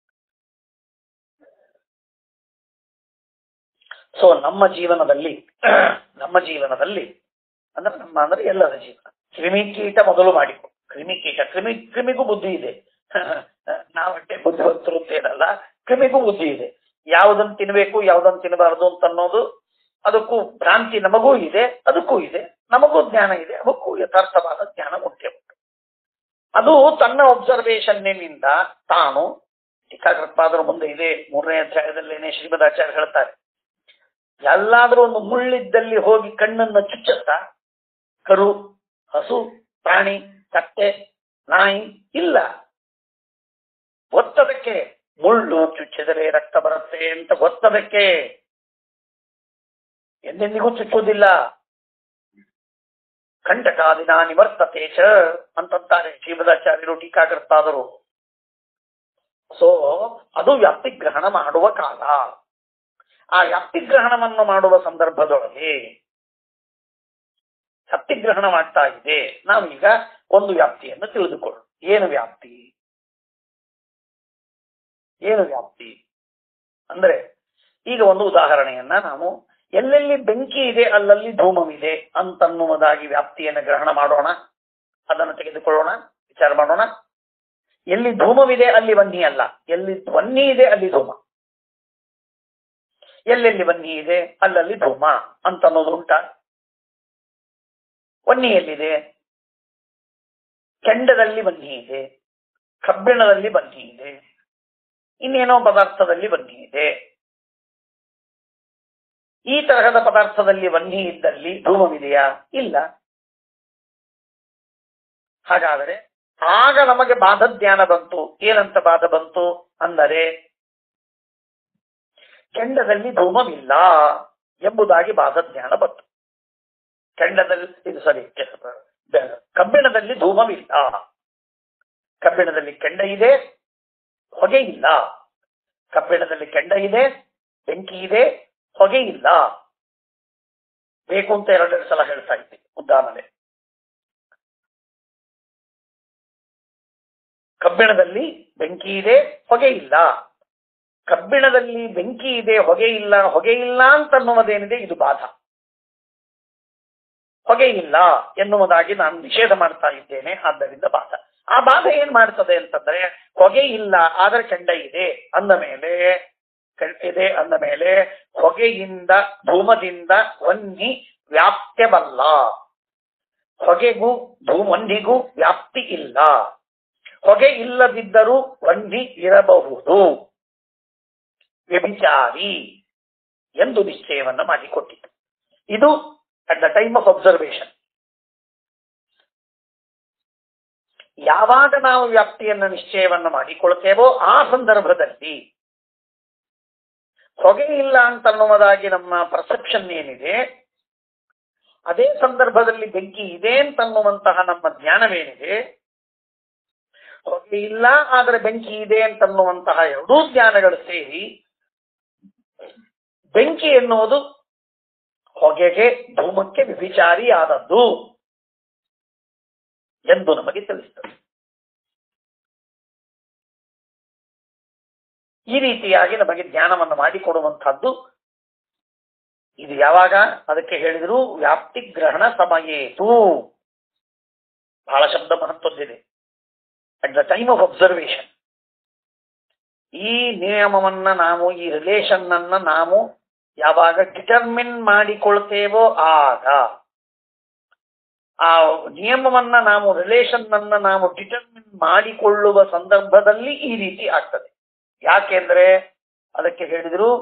ಸೊ ನಮ್ಮ ಜೀವನದಲ್ಲಿ ನಮ್ಮ ಜೀವನದಲ್ಲಿ ಅಂದ್ರೆ ನಮ್ಮ ಅಂದ್ರೆ ಎಲ್ಲರ ಜೀವನ ಕ್ರಿಮಿಕೀಟ ಮೊದಲು ಮಾಡಿಕೊ ಕ್ರಿಮಿಕೀಟ ಕ್ರಿಮಿ ಕ್ರಿಮಿಗೂ ಬುದ್ಧಿ ಇದೆ ನಾವಷ್ಟೇ ಬುದ್ಧಿವಂತರು ಅಂತ ಏನಲ್ಲ ಕ್ರಿಮಿಗೂ ಬುದ್ಧಿ ಇದೆ ಯಾವುದನ್ನು ತಿನ್ಬೇಕು ಯಾವುದನ್ನು ತಿನ್ನಬಾರದು ಅಂತ ಅನ್ನೋದು ಅದಕ್ಕೂ ಭ್ರಾಂತಿ ನಮಗೂ ಇದೆ ಅದಕ್ಕೂ ಇದೆ ನಮಗೂ ಜ್ಞಾನ ಇದೆ ಅವಕ್ಕೂ ಯಥಾರ್ಥವಾದ ಜ್ಞಾನ ಉಂಟೆ ಉಂಟು ಅದು ತನ್ನ ಒಬ್ಸರ್ವೇಷನ್ನಿನಿಂದ ತಾನು ಟೀಕಾಕೃತ್ಪಾದರ ಮುಂದೆ ಇದೆ ಮೂರನೇ ಅಧ್ಯಾಯದಲ್ಲೇನೆ ಶ್ರೀಮದಾಚಾರ್ಯ ಹೇಳ್ತಾರೆ ಎಲ್ಲಾದ್ರೂ ಒಂದು ಮುಳ್ಳಿದ್ದಲ್ಲಿ ಹೋಗಿ ಕಣ್ಣನ್ನ ಚುಚ್ಚುತ್ತಾ ಕರು ಹಸು ಪ್ರಾಣಿ ಕತ್ತೆ ನಾಯಿ ಇಲ್ಲ ಒತ್ತದಕ್ಕೆ ಮುಳ್ಳು ಚುಚ್ಚಿದರೆ ರಕ್ತ ಬರುತ್ತೆ ಅಂತ ಒತ್ತದಕ್ಕೆ ಎಂದೆಂದಿಗೂ ಚುಚ್ಚುವುದಿಲ್ಲ ಕಂಟಕಾದಿನ ನಿವರ್ತತೆ ಚ ಅಂತಂತಾರೆ ಶ್ರೀಮದಾಚಾರ್ಯರು ಟೀಕಾಕರ್ತಾದರು ಸೊ ಅದು ವ್ಯಾಪ್ತಿ ಗ್ರಹಣ ಮಾಡುವ ಕಾಲ ಆ ವ್ಯಾಪ್ತಿ ಗ್ರಹಣವನ್ನು ಮಾಡುವ ಸಂದರ್ಭದೊಳಗೆ ವ್ಯಾಪ್ತಿ ಗ್ರಹಣ ಮಾಡ್ತಾ ಇದೆ ನಾವೀಗ ಒಂದು ವ್ಯಾಪ್ತಿಯನ್ನು ತಿಳಿದುಕೊಳ್ಳೋಣ ಏನು ವ್ಯಾಪ್ತಿ ಏನು ವ್ಯಾಪ್ತಿ ಅಂದ್ರೆ ಈಗ ಒಂದು ಉದಾಹರಣೆಯನ್ನ ನಾವು ಎಲ್ಲೆಲ್ಲಿ ಬೆಂಕಿ ಇದೆ ಅಲ್ಲಲ್ಲಿ ಧೂಮವಿದೆ ಅಂತನ್ನುವುದಾಗಿ ವ್ಯಾಪ್ತಿಯನ್ನು ಗ್ರಹಣ ಮಾಡೋಣ ಅದನ್ನು ತೆಗೆದುಕೊಳ್ಳೋಣ ವಿಚಾರ ಮಾಡೋಣ ಎಲ್ಲಿ ಧೂಮವಿದೆ ಅಲ್ಲಿ ವನ್ನಿ ಅಲ್ಲ ಎಲ್ಲಿ ವನ್ನಿ ಇದೆ ಅಲ್ಲಿ ಧೂಮ ಎಲ್ಲೆಲ್ಲಿ ವನ್ನಿ ಇದೆ ಅಲ್ಲಲ್ಲಿ ಧೂಮ ಅಂತ ಅನ್ನೋದು ಉಂಟ ವನ್ನಿ ಎಲ್ಲಿದೆ ಕೆಂಡದಲ್ಲಿ ಬನ್ನಿ ಇದೆ ಕಬ್ಬಿಣದಲ್ಲಿ ಬನ್ನಿ ಇದೆ ಇನ್ನೇನೋ ಪದಾರ್ಥದಲ್ಲಿ ಬನ್ನಿ ಇದೆ ಈ ತರಹದ ಪದಾರ್ಥದಲ್ಲಿ ವನ್ನಿ ಇದ್ದಲ್ಲಿ ಧೂಮವಿದೆಯಾ ಇಲ್ಲ ಹಾಗಾದರೆ ಆಗ ನಮಗೆ ಬಾಧ ಜ್ಞಾನ ಬಂತು ಏನಂತ ಬಾಧ ಬಂತು ಅಂದರೆ ಕೆಂಡದಲ್ಲಿ ಧೂಮವಿಲ್ಲ ಎಂಬುದಾಗಿ ಬಾಧ ಜ್ಞಾನ ಬಂತು ಕೆಂಡದಲ್ಲಿ ಇದು ಸರಿ ಕಬ್ಬಿಣದಲ್ಲಿ ಧೂಮವಿಲ್ಲ ಕಬ್ಬಿಣದಲ್ಲಿ ಕೆಂಡ ಇದೆ ಹೊಗೆ ಇಲ್ಲ ಕಬ್ಬಿಣದಲ್ಲಿ ಕೆಂಡ ಇದೆ ಬೆಂಕಿ ಇದೆ ಹೊಗೆ ಇಲ್ಲ ಬೇಕು ಅಂತ ಎರಡೆರಡು ಸಲ ಹೇಳ್ತಾ ಇದ್ದೀನಿ ಉದಾಹರಣೆ ಕಬ್ಬಿಣದಲ್ಲಿ ಬೆಂಕಿ ಇದೆ ಹೊಗೆ ಇಲ್ಲ ಕಬ್ಬಿಣದಲ್ಲಿ ಬೆಂಕಿ ಇದೆ ಹೊಗೆ ಇಲ್ಲ ಹೊಗೆ ಇಲ್ಲ ಅಂತ ಅನ್ನುವುದೇನಿದೆ ಇದು ಬಾಧ ಹೊಗೆ ಇಲ್ಲ ಎನ್ನುವುದಾಗಿ ನಾನು ನಿಷೇಧ ಮಾಡ್ತಾ ಇದ್ದೇನೆ ಆದ್ದರಿಂದ ಬಾಧ ಆ ಬಾಧ ಏನ್ ಮಾಡ್ತದೆ ಅಂತಂದ್ರೆ ಹೊಗೆ ಇಲ್ಲ ಆದ್ರೆ ಕೆಂಡ ಇದೆ ಅಂದ ಮೇಲೆ ಇದೆ ಅಂದ ಮೇಲೆ ಹೊಗೆಯಿಂದ ಧೂಮದಿಂದ ವನ್ನಿ ವ್ಯಾಪ್ತ್ಯವಲ್ಲ ಹೊಗೆಗೂ ಧೂಮನ್ನಿಗೂ ವ್ಯಾಪ್ತಿ ಇಲ್ಲ ಹೊಗೆ ಇಲ್ಲದಿದ್ದರೂ ವನ್ನಿ ಇರಬಹುದು ವ್ಯಭಿಚಾರಿ ಎಂದು ನಿಶ್ಚಯವನ್ನು ಮಾಡಿಕೊಟ್ಟಿತು ಇದು at the time of observation ಯಾವಾಗ ನಾವು ವ್ಯಾಪ್ತಿಯನ್ನ ನಿಶ್ಚಯವನ್ನ ಮಾಡಿಕೊಳ್ತೇವೋ ಆ ಸಂದರ್ಭದಲ್ಲಿ ಹೊಗೆ ಇಲ್ಲ ಅಂತನ್ನುವುದಾಗಿ ನಮ್ಮ ಪರ್ಸೆಪ್ಷನ್ ಏನಿದೆ ಅದೇ ಸಂದರ್ಭದಲ್ಲಿ ಬೆಂಕಿ ಇದೆ ಅಂತನ್ನುವಂತಹ ನಮ್ಮ ಜ್ಞಾನವೇನಿದೆ ಹೊಗೆ ಇಲ್ಲ ಆದರೆ ಬೆಂಕಿ ಇದೆ ಅಂತನ್ನುವಂತಹ ಎರಡೂ ಜ್ಞಾನಗಳು ಸೇರಿ ಬೆಂಕಿ ಎನ್ನುವುದು ಹೊಗೆಗೆ ಧೂಮಕ್ಕೆ ವಿಭಿಚಾರಿಯಾದದ್ದು ಎಂದು ನಮಗೆ ತಿಳಿಸ್ತದೆ ಈ ರೀತಿಯಾಗಿ ನಮಗೆ ಜ್ಞಾನವನ್ನು ಮಾಡಿಕೊಡುವಂತಹದ್ದು ಇದು ಯಾವಾಗ ಅದಕ್ಕೆ ಹೇಳಿದ್ರು ವ್ಯಾಪ್ತಿ ಗ್ರಹಣ ಸಮಯೇತು ಬಹಳ ಶಬ್ದ ಮಹತ್ವದ್ದಿದೆ at the time of observation ಈ ನಿಯಮವನ್ನ ನಾವು ಈ ರಿಲೇಷನ್ ಅನ್ನ ನಾವು ಯಾವಾಗ ಡಿಟರ್ಮಿನ್ ಮಾಡಿಕೊಳ್ತೇವೋ ಆಗ ಆ ನಿಯಮವನ್ನ ನಾವು ರಿಲೇಷನ್ ಅನ್ನ ನಾವು ಡಿಟರ್ಮಿನ್ ಮಾಡಿಕೊಳ್ಳುವ ಸಂದರ್ಭದಲ್ಲಿ ಈ ರೀತಿ ಆಗ್ತದೆ ಯಾಕೆಂದ್ರೆ ಅದಕ್ಕೆ ಹೇಳಿದ್ರು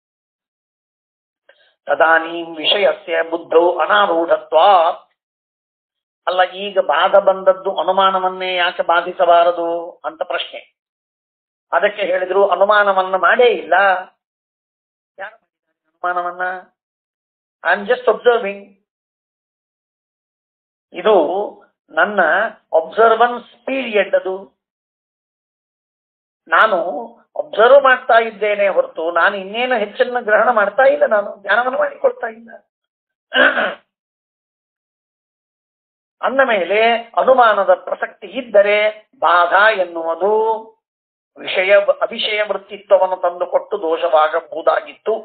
ತದಾನೀಂ ವಿಷಯಸ್ಯ ಬುದ್ಧೌ ಅನಾರೂಢತ್ವ ಅಲ್ಲ ಈಗ ಬಾಧ ಬಂದದ್ದು ಅನುಮಾನವನ್ನೇ ಯಾಕೆ ಬಾಧಿಸಬಾರದು ಅಂತ ಪ್ರಶ್ನೆ ಅದಕ್ಕೆ ಹೇಳಿದ್ರು ಅನುಮಾನವನ್ನ ಮಾಡೇ ಇಲ್ಲ ಯಾರು ಮಾಡಿದ್ದಾರೆ ಅನುಮಾನವನ್ನ ಐ ಆಮ್ ಜಸ್ಟ್ ಅಬ್ಸರ್ವಿಂಗ್ ಇದು ನನ್ನ ಅಬ್ಸರ್ವನ್ಸ್ ಪೀರಿಯಡ್ ಅದು ನಾನು ಅಬ್ಸರ್ವ್ ಮಾಡ್ತಾ ಇದ್ದೇನೆ ಹೊರತು ನಾನು ಇನ್ನೇನು ಹೆಚ್ಚನ್ನು ಗ್ರಹಣ ಮಾಡ್ತಾ ಇಲ್ಲ ನಾನು ಜ್ಞಾನವನ್ನು ಮಾಡಿಕೊಳ್ತಾ ಇಲ್ಲ ಅಂದ ಮೇಲೆ ಅನುಮಾನದ ಪ್ರಸಕ್ತಿ ಇದ್ದರೆ ಬಾಧ ಎನ್ನುವುದು ವಿಷಯ ಅವಿಷಯ ವೃತ್ತಿತ್ವವನ್ನು ತಂದುಕೊಟ್ಟು ದೋಷವಾಗಬಹುದಾಗಿತ್ತು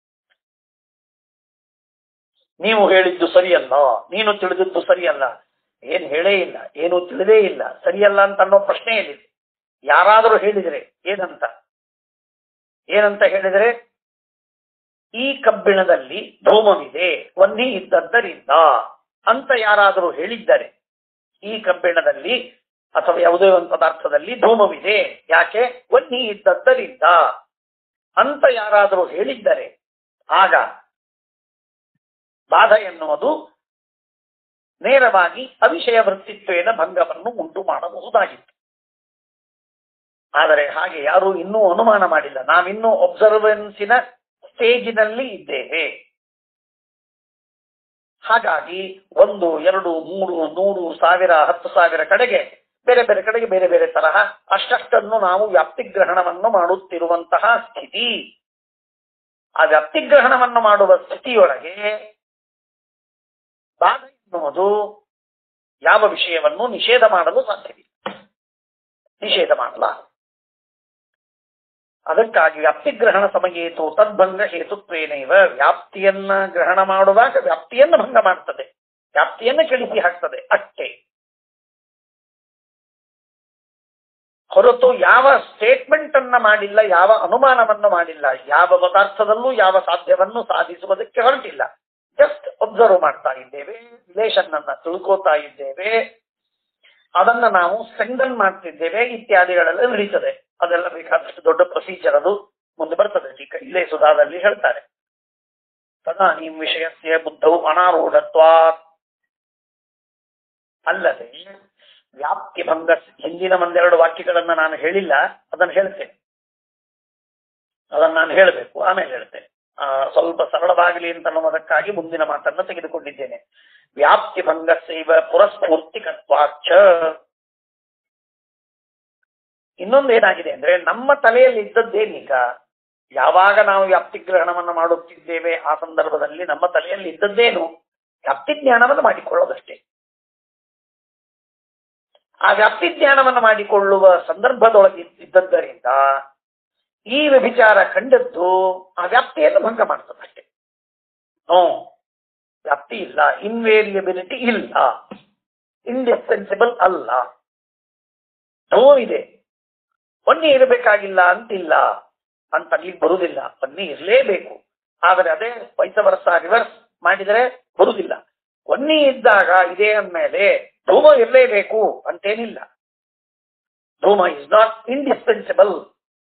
ನೀವು ಹೇಳಿದ್ದು ಸರಿಯಲ್ಲ ನೀನು ತಿಳಿದಿದ್ದು ಸರಿಯಲ್ಲ ಏನ್ ಹೇಳೇ ಇಲ್ಲ ಏನು ತಿಳಿದೇ ಇಲ್ಲ ಸರಿಯಲ್ಲ ಅಂತ ಅನ್ನೋ ಪ್ರಶ್ನೆ ಏನಿದೆ ಯಾರಾದರೂ ಹೇಳಿದರೆ ಏನಂತ ಏನಂತ ಹೇಳಿದರೆ ಈ ಕಬ್ಬಿಣದಲ್ಲಿ ಧೂಮವಿದೆ ಒಂದಿ ಇದ್ದದ್ದರಿಂದ ಅಂತ ಯಾರಾದರೂ ಹೇಳಿದ್ದರೆ ಈ ಕಬ್ಬಿಣದಲ್ಲಿ ಅಥವಾ ಯಾವುದೇ ಒಂದು ಪದಾರ್ಥದಲ್ಲಿ ಧೂಮವಿದೆ ಯಾಕೆ ಒನ್ನಿ ಇದ್ದದ್ದರಿಂದ ಅಂತ ಯಾರಾದರೂ ಹೇಳಿದ್ದರೆ ಆಗ ಬಾಧ ಎನ್ನುವುದು ನೇರವಾಗಿ ಅವಿಷಯ ವೃತ್ತಿತ್ವೇನ ಭಂಗವನ್ನು ಉಂಟು ಮಾಡಬಹುದಾಗಿತ್ತು ಆದರೆ ಹಾಗೆ ಯಾರು ಇನ್ನೂ ಅನುಮಾನ ಮಾಡಿಲ್ಲ ನಾವಿನ್ನೂ ಒಬ್ಸರ್ವೆನ್ಸಿನ ಸ್ಟೇಜಿನಲ್ಲಿ ಇದ್ದೇವೆ ಹಾಗಾಗಿ ಒಂದು ಎರಡು ಮೂರು ನೂರು ಸಾವಿರ ಹತ್ತು ಸಾವಿರ ಕಡೆಗೆ ಬೇರೆ ಬೇರೆ ಕಡೆಗೆ ಬೇರೆ ಬೇರೆ ತರಹ ಅಷ್ಟಷ್ಟನ್ನು ನಾವು ವ್ಯಾಪ್ತಿಗ್ರಹಣವನ್ನು ಮಾಡುತ್ತಿರುವಂತಹ ಸ್ಥಿತಿ ಆ ವ್ಯಾಪ್ತಿಗ್ರಹಣವನ್ನು ಮಾಡುವ ಸ್ಥಿತಿಯೊಳಗೆ ಬಾಧ ಎನ್ನುವುದು ಯಾವ ವಿಷಯವನ್ನು ನಿಷೇಧ ಮಾಡಲು ಸಾಧ್ಯವಿಲ್ಲ ನಿಷೇಧ ಮಾಡಲ ಅದಕ್ಕಾಗಿ ವ್ಯಾಪ್ತಿಗ್ರಹಣ ಸಮಯೇತು ತದ್ಭಂಗ ಹೇತುತ್ವೇನೈವ ವ್ಯಾಪ್ತಿಯನ್ನ ಗ್ರಹಣ ಮಾಡುವಾಗ ವ್ಯಾಪ್ತಿಯನ್ನು ಭಂಗ ಮಾಡ್ತದೆ ವ್ಯಾಪ್ತಿಯನ್ನು ಕೆಡಿಸಿ ಹಾಕ್ತದೆ ಅಷ್ಟೇ ಹೊರತು ಯಾವ ಸ್ಟೇಟ್ಮೆಂಟ್ ಅನ್ನ ಮಾಡಿಲ್ಲ ಯಾವ ಅನುಮಾನವನ್ನು ಮಾಡಿಲ್ಲ ಯಾವ ಪದಾರ್ಥದಲ್ಲೂ ಯಾವ ಸಾಧ್ಯವನ್ನು ಸಾಧಿಸುವುದಕ್ಕೆ ಹೊರಟಿಲ್ಲ ಜಸ್ಟ್ ಒಬ್ಸರ್ವ್ ಮಾಡ್ತಾ ಇದ್ದೇವೆ ರಿಲೇಷನ್ ಅನ್ನ ತಿಳ್ಕೋತಾ ಇದ್ದೇವೆ ಅದನ್ನ ನಾವು ಸ್ಟ್ರೆಂಗನ್ ಮಾಡ್ತಿದ್ದೇವೆ ಇತ್ಯಾದಿಗಳೆಲ್ಲ ನಡೀತದೆ ಅದೆಲ್ಲ ಬೇಕಾದಷ್ಟು ದೊಡ್ಡ ಪ್ರೊಸೀಜರ್ ಅದು ಮುಂದೆ ಬರ್ತದೆ ಈಗ ಇಲ್ಲೇ ಸುಧಾದಲ್ಲಿ ಹೇಳ್ತಾರೆ ತದಾನೀಂ ವಿಷಯಸ್ಯ ಬುದ್ಧವು ಅನಾರೂಢತ್ವ ಅಲ್ಲದೆ ವ್ಯಾಪ್ತಿ ಭಂಗ ಹಿಂದಿನ ಒಂದೆರಡು ವಾಕ್ಯಗಳನ್ನ ನಾನು ಹೇಳಿಲ್ಲ ಅದನ್ನು ಹೇಳ್ತೇನೆ ಅದನ್ನು ನಾನು ಹೇಳಬೇಕು ಆಮೇಲೆ ಹೇಳ್ತೇನೆ ಆ, ಸ್ವಲ್ಪ ಸರಳವಾಗಲಿ ಅಂತ ಅನ್ನುವುದಕ್ಕಾಗಿ ಮುಂದಿನ ಮಾತನ್ನ ತೆಗೆದುಕೊಂಡಿದ್ದೇನೆ ವ್ಯಾಪ್ತಿ ಭಂಗಸ್ಸೈವ ಪುರಸ್ಫೂರ್ತಿಕತ್ವಾಚ ಇನ್ನೊಂದೇನಾಗಿದೆ ಅಂದ್ರೆ ನಮ್ಮ ತಲೆಯಲ್ಲಿ ಇದ್ದದ್ದೇನೀಗ ಯಾವಾಗ ನಾವು ವ್ಯಾಪ್ತಿ ಗ್ರಹಣವನ್ನು ಮಾಡುತ್ತಿದ್ದೇವೆ ಆ ಸಂದರ್ಭದಲ್ಲಿ ನಮ್ಮ ತಲೆಯಲ್ಲಿ ಇದ್ದದ್ದೇನು ವ್ಯಾಪ್ತಿ ಜ್ಞಾನವನ್ನು ಮಾಡಿಕೊಳ್ಳೋದಷ್ಟೇ ಆ ವ್ಯಾಪ್ತಿ ಜ್ಞಾನವನ್ನು ಮಾಡಿಕೊಳ್ಳುವ ಸಂದರ್ಭದೊಳಗೆ ಇದ್ದದ್ದರಿಂದ ಈ ವ್ಯಭಿಚಾರ ಕಂಡದ್ದು ಆ ವ್ಯಾಪ್ತಿಯನ್ನು ಭಂಗ ಮಾಡ್ತದಷ್ಟೇ ನೋ ವ್ಯಾಪ್ತಿ ಇಲ್ಲ ಇನ್ವೇರಿಯಬಿಲಿಟಿ ಇಲ್ಲ ಇಂಡಿಸ್ಪೆನ್ಸಿಬಲ್ ಅಲ್ಲ ನೋವಿದೆ ಬನ್ನಿ ಇರಬೇಕಾಗಿಲ್ಲ ಅಂತಿಲ್ಲ ಅಂತ ಅಲ್ಲಿ ಬರುವುದಿಲ್ಲ ಬನ್ನಿ ಇರಲೇಬೇಕು ಆದರೆ ಅದೇ ವೈಸ ವರ್ಷ ರಿವರ್ಸ್ ಮಾಡಿದರೆ ಬರುವುದಿಲ್ಲ ಬನ್ನಿ ಇದ್ದಾಗ ಇದೇ ಅಂದಮೇಲೆ ಧೂಮ ಇರಲೇಬೇಕು ಅಂತೇನಿಲ್ಲ ಧೂಮ ಇಸ್ ನಾಟ್ ಇಂಡಿಸ್ಪೆನ್ಸಿಬಲ್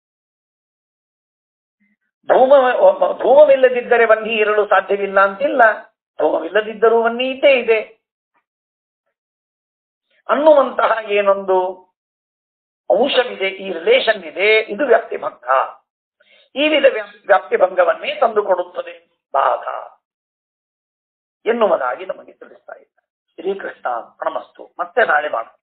ಧೂಮ ಧೂಮವಿಲ್ಲದಿದ್ದರೆ ವನ್ನಿ ಇರಲು ಸಾಧ್ಯವಿಲ್ಲ ಅಂತಿಲ್ಲ ಧೂಮವಿಲ್ಲದಿದ್ದರೂ ವನ್ನಿ ಇದ್ದೇ ಇದೆ ಅನ್ನುವಂತಹ ಏನೊಂದು ಅಂಶವಿದೆ ಈ ರಿಲೇಷನ್ ಇದೆ ಇದು ವ್ಯಾಪ್ತಿಭಂಗ ಈ ವಿಧ ವ್ಯಾಪ್- ವ್ಯಾಪ್ತಿಭಂಗವನ್ನೇ ತಂದುಕೊಡುತ್ತದೆ ಭಾಗ ಎನ್ನುವುದಾಗಿ ನಮಗೆ ತಿಳಿಸ್ತಾ ಇದ್ದಾರೆ ಶ್ರೀಕೃಷ್ಣ ಪ್ರಣಮಸ್ತು ಮತ್ತೆ ನಾಳೆ ಮಾಡೋಣ